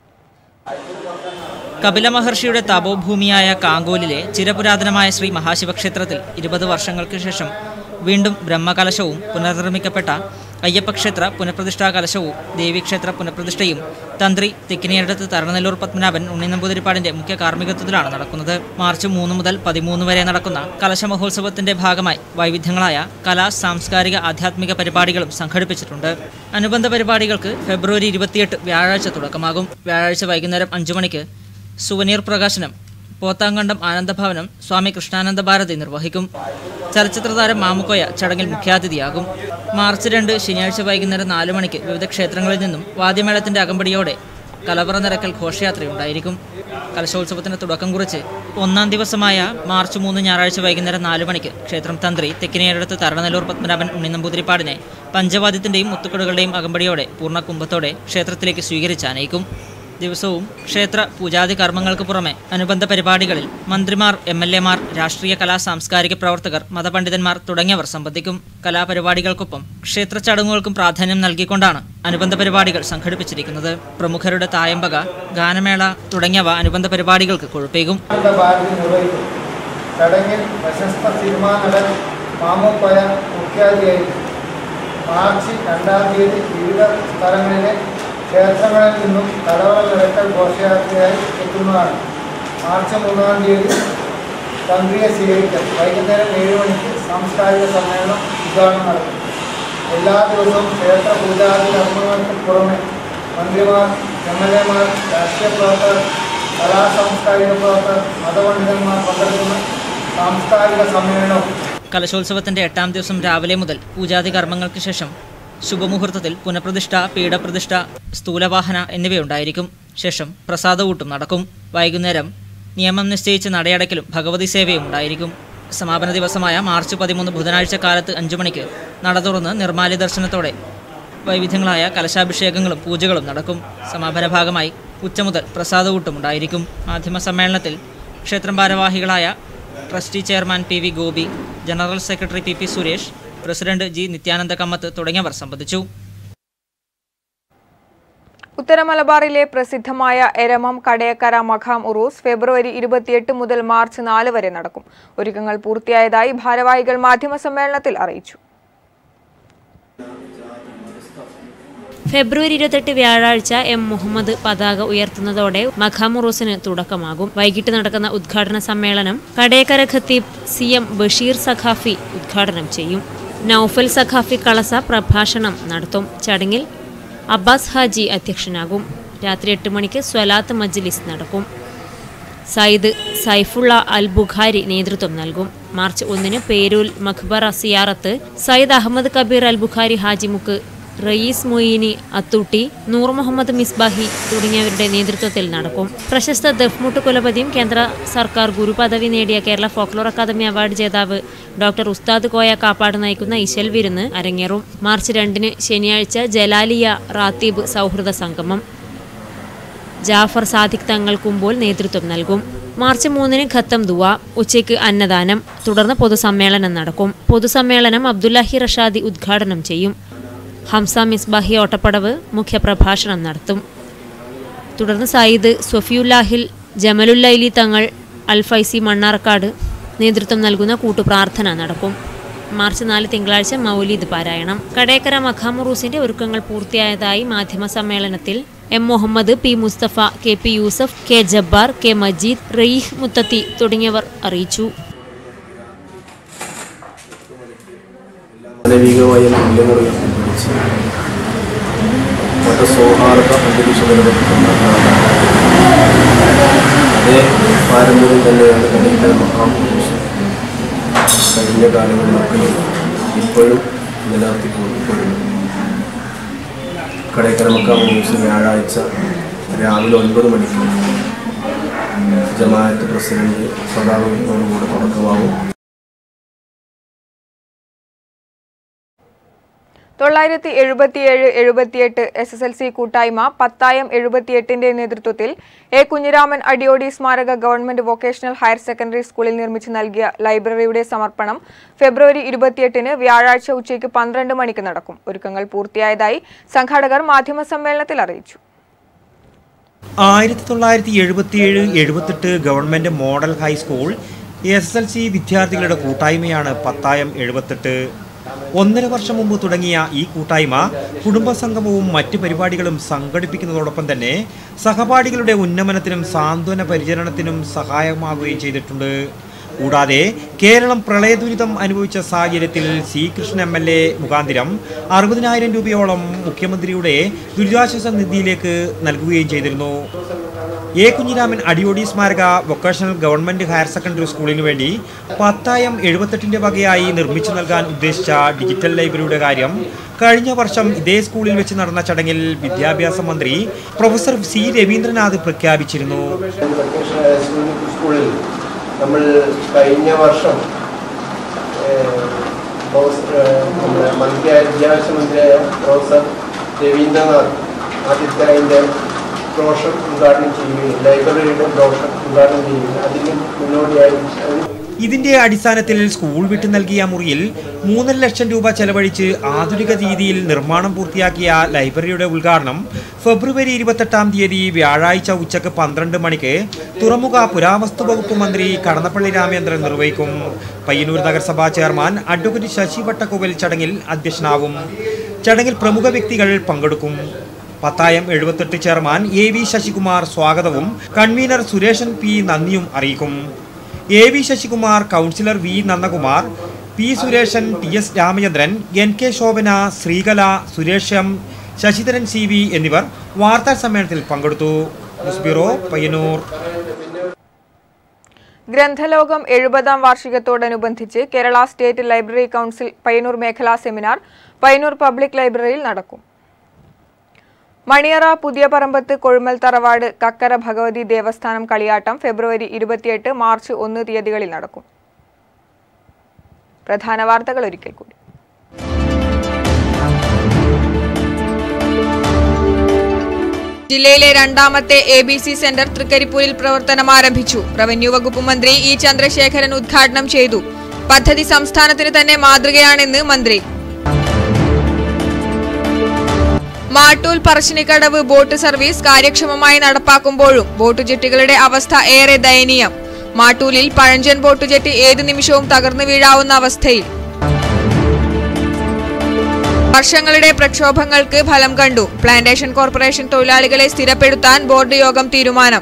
കപില മഹർഷിയുടെ തപോഭൂമിയായ കാങ്കോലിലെ ചിരപുരാതനമായ ശ്രീ മഹാശിവക്ഷേത്രത്തിൽ ഇരുപത് വർഷങ്ങൾക്ക് ശേഷം വീണ്ടും ബ്രഹ്മകലശവും പുനർനിർമ്മിക്കപ്പെട്ട അയ്യപ്പക്ഷേത്ര പുനഃപ്രതിഷ്ഠാ കലശവും ദേവീക്ഷേത്ര പുനഃപ്രതിഷ്ഠയും തന്ത്രി തെക്കിനിയടുത്ത് തരണനെല്ലൂർ പത്മനാഭൻ ഉണ്ണിനമ്പൂതിരിപ്പാടിന്റെ മുഖ്യ കാർമ്മികത്വത്തിലാണ് നടക്കുന്നത് മാർച്ച് മൂന്ന് മുതൽ പതിമൂന്ന് വരെ നടക്കുന്ന കലശ മഹോത്സവത്തിന്റെ ഭാഗമായി വൈവിധ്യങ്ങളായ കലാ സാംസ്കാരിക ആധ്യാത്മിക പരിപാടികളും സംഘടിപ്പിച്ചിട്ടുണ്ട് അനുബന്ധ പരിപാടികൾക്ക് ഫെബ്രുവരി ഇരുപത്തിയെട്ട് വ്യാഴാഴ്ച തുടക്കമാകും വ്യാഴാഴ്ച വൈകുന്നേരം അഞ്ചു മണിക്ക് സുവനീർ പ്രകാശനം പോത്താങ്കണ്ടം ആനന്ദഭവനം സ്വാമി കൃഷ്ണാനന്ദ ഭാരതി നിർവഹിക്കും ചലച്ചിത്ര താരം മാമുക്കോയ ചടങ്ങിൽ മുഖ്യാതിഥിയാകും മാർച്ച് രണ്ട് ശനിയാഴ്ച വൈകുന്നേരം നാല് മണിക്ക് വിവിധ ക്ഷേത്രങ്ങളിൽ നിന്നും വാദ്യമേളത്തിന്റെ അകമ്പടിയോടെ കലവറ നിരക്കൽ ഘോഷയാത്രയുണ്ടായിരിക്കും കലശോത്സവത്തിന് തുടക്കം കുറിച്ച് ഒന്നാം ദിവസമായ മാർച്ച് മൂന്ന് ഞായറാഴ്ച വൈകുന്നേരം നാല് മണിക്ക് ക്ഷേത്രം തന്ത്രി തെക്കിനേടത്ത് തരണനെല്ലൂർ പത്മനാഭൻ ഉണ്ണിനമ്പൂതിരിപ്പാടിനെ പഞ്ചവാദ്യത്തിന്റെയും മുത്തുക്കടുകളുടെയും അകമ്പടിയോടെ പൂർണ്ണ കുംഭത്തോടെ ക്ഷേത്രത്തിലേക്ക് സ്വീകരിച്ചാനയിക്കും ദിവസവും ക്ഷേത്ര പൂജാതി കർമ്മങ്ങൾക്ക് പുറമെ അനുബന്ധ പരിപാടികളിൽ മന്ത്രിമാർ എം എൽ എമാർ രാഷ്ട്രീയ കലാ സാംസ്കാരിക പ്രവർത്തകർ മതപണ്ഡിതന്മാർ തുടങ്ങിയവർ സംബന്ധിക്കും കലാപരിപാടികൾക്കൊപ്പം ക്ഷേത്ര ചടങ്ങുകൾക്കും പ്രാധാന്യം നൽകിക്കൊണ്ടാണ് അനുബന്ധ പരിപാടികൾ സംഘടിപ്പിച്ചിരിക്കുന്നത് പ്രമുഖരുടെ തായമ്പക ഗാനമേള തുടങ്ങിയവ അനുബന്ധ പരിപാടികൾക്ക് കൊഴുപ്പേകും ഭാരതി നിർവഹിക്കും ചടങ്ങിൽ പ്രശസ്ത സിനിമാ നടൻ മാമുക്കോയ മുഖ്യാതിഥിയായിരിക്കും മാർച്ച് രണ്ടാം തീയതി വിവിധ സ്ഥലങ്ങളിലെ ക്ഷേത്രങ്ങളിൽ നിന്നും കലവറ നിരക്കൽ ഘോഷയാത്രയായി എത്തുന്നതാണ് മാർച്ച് മൂന്നാം തീയതി തന്ത്രിയെ സ്വീകരിക്കൽ വൈകുന്നേരം ഏഴ് മണിക്ക് സാംസ്കാരിക സമ്മേളനം ഉദ്ഘാടനം നടക്കും എല്ലാ ദിവസവും ക്ഷേത്ര പൂജാതി കർമ്മങ്ങൾക്ക് പുറമെ മന്ത്രിമാർ എം എൽ എമാർ രാഷ്ട്രീയ പ്രവർത്തകർ കലാ സാംസ്കാരിക പ്രവർത്തകർ മതപണ്ഡിതന്മാർ പങ്കെടുക്കുന്ന സാംസ്കാരിക സമ്മേളനവും കലശോത്സവത്തിന്റെ എട്ടാം ദിവസം രാവിലെ മുതൽ പൂജാതി കർമ്മങ്ങൾക്ക് ശേഷം ശുഭമുഹൂർത്തത്തിൽ പുനഃപ്രതിഷ്ഠ പീഠപ്രതിഷ്ഠ സ്ഥൂലവാഹന എന്നിവയുണ്ടായിരിക്കും ശേഷം പ്രസാദകൂട്ടും നടക്കും വൈകുന്നേരം നിയമം നിശ്ചയിച്ച് നടയടക്കലും ഭഗവതി സേവയും ഉണ്ടായിരിക്കും സമാപന ദിവസമായ മാർച്ച് പതിമൂന്ന് ബുധനാഴ്ച കാലത്ത് അഞ്ചു മണിക്ക് നട തുറന്ന് നിർമാല്യ ദർശനത്തോടെ വൈവിധ്യങ്ങളായ കലശാഭിഷേകങ്ങളും പൂജകളും നടക്കും സമാപന ഭാഗമായി ഉച്ച മുതൽ പ്രസാദകൂട്ടും ഉണ്ടായിരിക്കും മാധ്യമ സമ്മേളനത്തിൽ ക്ഷേത്രം ഭാരവാഹികളായ trustee chairman P V Gopi general secretary P P Suresh president G Nithyananda Kamath തുടങ്ങിയവർ സംബന്ധിച്ചു ഉത്തര മലബാറിലെ പ്രസിദ്ധമായ എരമം കടയക്കര മഖാം ഉറൂസ് ഫെബ്രുവരി ഇരുപത്തിയെട്ട് മുതൽ മാർച്ച് നാല് വരെ നടക്കും ഒരുക്കങ്ങൾ പൂർത്തിയായതായി ഭാരവാഹികൾ മാധ്യമസമ്മേളനത്തിൽ അറിയിച്ചു ഫെബ്രുവരി ഇരുപത്തെട്ട് വ്യാഴാഴ്ച എം മുഹമ്മദ് പതാക ഉയർത്തുന്നതോടെ മഖാമുറൂസിന് തുടക്കമാകും വൈകിട്ട് നടക്കുന്ന ഉദ്ഘാടന സമ്മേളനം കടേക്കര ഖത്തീബ് സി എം ബഷീർ സഖാഫി ഉദ്ഘാടനം ചെയ്യും നൌഫൽ സഖാഫി കളസ പ്രഭാഷണം നടത്തും ചടങ്ങിൽ അബ്ബാസ് ഹാജി അധ്യക്ഷനാകും രാത്രി എട്ട് മണിക്ക് സ്വലാത്ത് മജ്ലിസ് നടക്കും സയ്യിദ് സൈഫുള്ള അൽ ബുഖാരി നേതൃത്വം നൽകും മാർച്ച് ഒന്നിന് പേരൂൽ മഖ്ബറ സിയാറത്ത് സയ്യിദ് അഹമ്മദ് കബീർ അൽ ബുഖാരി ഹാജിമുക്ക് റയീസ് മൊയ്നി അത്തൂട്ടി നൂർ മുഹമ്മദ് മിസ്ബാഹി തുടങ്ങിയവരുടെ നേതൃത്വത്തിൽ നടക്കും പ്രശസ്ത ദഫ്മുട്ട് കുലപതിയും കേന്ദ്ര സർക്കാർ ഗുരുപദവി നേടിയ കേരള ഫോക്ലോർ അക്കാദമി അവാർഡ് ജേതാവ് ഡോക്ടർ ഉസ്താദ് കോയ കാപ്പാട് നയിക്കുന്ന ഇശൽ വിരുന്ന് അരങ്ങേറും മാർച്ച് രണ്ടിന് ശനിയാഴ്ച ജലാലിയ റാത്തീബ് സൗഹൃദ സംഗമം ജാഫർ സാദിഖ് തങ്ങൾ കുമ്പോൾ നേതൃത്വം നൽകും മാർച്ച് മൂന്നിന് ഖത്തം ദുവ ഉച്ചയ്ക്ക് അന്നദാനം തുടർന്ന് പൊതുസമ്മേളനം നടക്കും പൊതുസമ്മേളനം അബ്ദുല്ലാഹി റഷാദി ഉദ്ഘാടനം ചെയ്യും ഹംസ മിസ്ബാഹി ഓട്ടപ്പടവ് മുഖ്യപ്രഭാഷണം നടത്തും തുടർന്ന് സയ്യിദ് സൊഫിയുല്ലാഹിൽ ജമലുല്ലൈലി തങ്ങൾ അൽ ഫൈസി മണ്ണാർക്കാട് നേതൃത്വം നൽകുന്ന കൂട്ടുപ്രാർത്ഥന നടക്കും മാർച്ച് നാല് തിങ്കളാഴ്ച മൗലീദ് പാരായണം കടേക്കര മഖാമുറൂസിന്റെ ഒരുക്കങ്ങൾ പൂർത്തിയായതായി മാധ്യമ സമ്മേളനത്തിൽ M Muhammad P Musthafa K P Yusuf K Jabbar K Majeed Rayeeh Muthathi തുടങ്ങിയവർ അറിയിച്ചു മാനവികമായ മൂല്യങ്ങളും പാലിച്ച് മതസൗഹാർദ്ദ അന്തരീക്ഷം നിലനിർത്തുന്ന അതേ പാരമ്പര്യം തന്നെയാണ് കടയിക്കര മഹാമഹേഷ് കഴിഞ്ഞ കാലങ്ങളിലൊക്കെ ഇപ്പോഴും നിലനിർത്തിക്കൊണ്ടുപോരുന്നത് കടയിക്കര മഹാമഹേഷ് വ്യാഴാഴ്ച രാവിലെ ഒൻപത് മണിക്ക് ജമാഅത്ത് പ്രസിഡന്റ് പതാകത്തോടുകൂടെ തുടക്കമാവും തൊള്ളായിരത്തി എഴുപത്തിയേഴ് എഴുപത്തിയെട്ട് എസ് എസ് എൽ സി കൂട്ടായ്മ പത്തായം എഴുപത്തിയെട്ടിന്റെ നേതൃത്വത്തിൽ എ കുഞ്ഞിരാമൻ അടിയോടി സ്മാരക ഗവൺമെന്റ് വൊക്കേഷണൽ ഹയർ സെക്കൻഡറി സ്കൂളിൽ നിർമ്മിച്ചു നൽകിയ ലൈബ്രറിയുടെ സമർപ്പണം ഫെബ്രുവരി ഇരുപത്തിയെട്ടിന് വ്യാഴാഴ്ച ഉച്ചയ്ക്ക് പന്ത്രണ്ട് മണിക്ക് നടക്കും ഒരുക്കങ്ങൾ പൂർത്തിയായതായി സംഘാടകർ മാധ്യമസമ്മേളനത്തിൽ അറിയിച്ചു ആയിരത്തി തൊള്ളായിരത്തി എഴുപത്തിയേഴ് എഴുപത്തെട്ട് government model high school S L C വിദ്യാർത്ഥികളുടെ കൂട്ടായ്മയാണ് പത്തായം എഴുപത്തെട്ട് ഒന്നര വർഷം മുമ്പ് തുടങ്ങിയ ഈ കൂട്ടായ്മ കുടുംബസംഗമവും മറ്റ് പരിപാടികളും സംഘടിപ്പിക്കുന്നതോടൊപ്പം തന്നെ സഹപാഠികളുടെ ഉന്നമനത്തിനും സാന്ത്വന പരിചരണത്തിനും സഹായമാകുകയും ചെയ്തിട്ടുണ്ട് കൂടാതെ കേരളം പ്രളയദുരിതം അനുഭവിച്ച സാഹചര്യത്തിൽ C Krishnan M L A മുഖാന്തിരം അറുപതിനായിരം രൂപയോളം മുഖ്യമന്ത്രിയുടെ ദുരിതാശ്വാസ നിധിയിലേക്ക് നൽകുകയും ചെയ്തിരുന്നു എ കുഞ്ഞിരാമൻ അടിയോടി സ്മാരക വൊക്കേഷണൽ ഗവൺമെന്റ് ഹയർ സെക്കൻഡറി സ്കൂളിനു വേണ്ടി പത്തായം എഴുപത്തെട്ടിന്റെ വകയായി നിർമ്മിച്ചു നൽകാൻ ഉദ്ദേശിച്ച ഡിജിറ്റൽ ലൈബ്രറിയുടെ കാര്യം കഴിഞ്ഞ വർഷം ഇതേ സ്കൂളിൽ വെച്ച് നടന്ന ചടങ്ങിൽ വിദ്യാഭ്യാസ മന്ത്രി പ്രൊഫസർ സി രവീന്ദ്രനാഥ് പ്രഖ്യാപിച്ചിരുന്നു സ്കൂളിൽ നമ്മൾ കഴിഞ്ഞ വർഷം ഏഹ്, പ്രൊഫസർ, ഏഹ്, നമ്മുടെ മന്ത്രിയായ വിദ്യാഭ്യാസ മന്ത്രിയായ പ്രൊഫസർ രവീന്ദ്രനാഥ് ആദ്യത്തെ അതിൻ്റെ ബ്രോഷർ ഉദ്ഘാടനം ചെയ്യുകയും ലൈബ്രറിയുടെ ബ്രോഷർ ഉദ്ഘാടനം ചെയ്യുകയും അതിന് മുന്നോടിയായി അതിന് ഇതിന്റെ അടിസ്ഥാനത്തിൽ സ്കൂൾ വിട്ടു നൽകിയ മുറിയിൽ മൂന്നര ലക്ഷം രൂപ ചെലവഴിച്ച് ആധുനിക രീതിയിൽ നിർമ്മാണം പൂർത്തിയാക്കിയ ലൈബ്രറിയുടെ ഉദ്ഘാടനം ഫെബ്രുവരി ഇരുപത്തെട്ടാം തീയതി വ്യാഴാഴ്ച ഉച്ചക്ക് പന്ത്രണ്ട് മണിക്ക് തുറമുഖ പുരാവസ്തു വകുപ്പ് മന്ത്രി കടന്നപ്പള്ളി രാമേന്ദ്രൻ നിർവഹിക്കും പയ്യന്നൂർ നഗരസഭാ ചെയർമാൻ അഡ്വക്കേറ്റ് ശശി വട്ടക്കുവൽ ചടങ്ങിൽ അധ്യക്ഷനാകും ചടങ്ങിൽ പ്രമുഖ വ്യക്തികൾ പങ്കെടുക്കും പത്തായം എഴുപത്തെട്ട് ചെയർമാൻ എ വി ശശികുമാർ സ്വാഗതവും കൺവീനർ സുരേഷൻ പി നന്ദിയും അറിയിക്കും A V Sasikumar councillor V Nandakumar P Sureshan T S Ramachandran N K Shobhana Sreekala Suresh M Sasidharan C V എന്നിവർ വാർത്താ സമ്മേളനത്തിൽ പങ്കെടുത്തു ന്യൂസ് ബ്യൂറോ പയ്യന്നൂർ ഗ്രന്ഥലോകം എഴുപതാം വാർഷികത്തോടനുബന്ധിച്ച് Kerala state library council Payyanur മേഖലാ സെമിനാർ പയ്യന്നൂർ പബ്ലിക് ലൈബ്രറിയിൽ നടക്കും മണിയറ പുതിയ പറമ്പത്ത് കൊഴുമൽ തറവാട് കക്കര ഭഗവതി ദേവസ്ഥാനം കളിയാട്ടം ഫെബ്രുവരി ഇരുപത്തിയെട്ട് മാർച്ച് ഒന്ന് തീയതികളിൽ നടക്കും പ്രധാന വാർത്തകൾ ഒരിക്കൽ കൂടി ജില്ലയിലെ രണ്ടാമത്തെ എ ബി സി സെന്റർ തൃക്കരിപ്പൂരിൽ പ്രവർത്തനം ആരംഭിച്ചു റവന്യൂ വകുപ്പ് മന്ത്രി ഇ ചന്ദ്രശേഖരൻ ഉദ്ഘാടനം ചെയ്തു പദ്ധതി സംസ്ഥാനത്തിന് തന്നെ മാതൃകയാണെന്ന് മന്ത്രി മാട്ടൂൽ പറശ്ശിനിക്കടവ് ബോട്ട് സർവീസ് കാര്യക്ഷമമായി നടപ്പാക്കുമ്പോഴും ബോട്ട് ജെട്ടികളുടെ അവസ്ഥ ഏറെ ദയനീയം മാട്ടൂലിൽ പഴഞ്ചൻ ബോട്ട് ജെട്ടി ഏതു നിമിഷവും തകർന്നു വീഴാവുന്ന അവസ്ഥയിൽ വർഷങ്ങളുടെ പ്രക്ഷോഭങ്ങൾക്ക് ഫലം കണ്ടു പ്ലാന്റേഷൻ കോർപ്പറേഷൻ തൊഴിലാളികളെ സ്ഥിരപ്പെടുത്താൻ ബോർഡ് യോഗം തീരുമാനം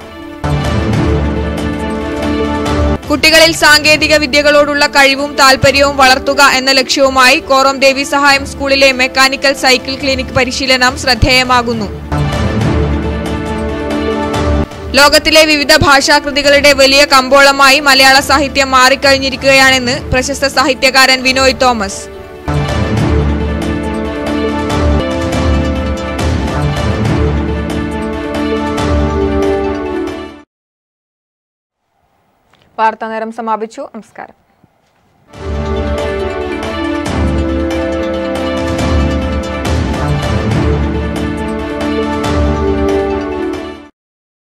കുട്ടികളിൽ സാങ്കേതിക വിദ്യകളോടുള്ള കഴിവും താൽപര്യവും വളർത്തുക എന്ന ലക്ഷ്യവുമായി കോറം ദേവി സഹായം സ്കൂളിലെ മെക്കാനിക്കൽ സൈക്കിൾ ക്ലിനിക് പരിശീലനം ശ്രദ്ധേയമാകുന്നു ലോകത്തിലെ വിവിധ ഭാഷാകൃതികളുടെ വലിയ കമ്പോളമായി മലയാള സാഹിത്യം മാറിക്കഴിഞ്ഞിരിക്കുകയാണെന്ന് പ്രശസ്ത സാഹിത്യകാരൻ വിനോയ് തോമസ് വാർത്താനേരം സമാപിച്ചു നമസ്കാരം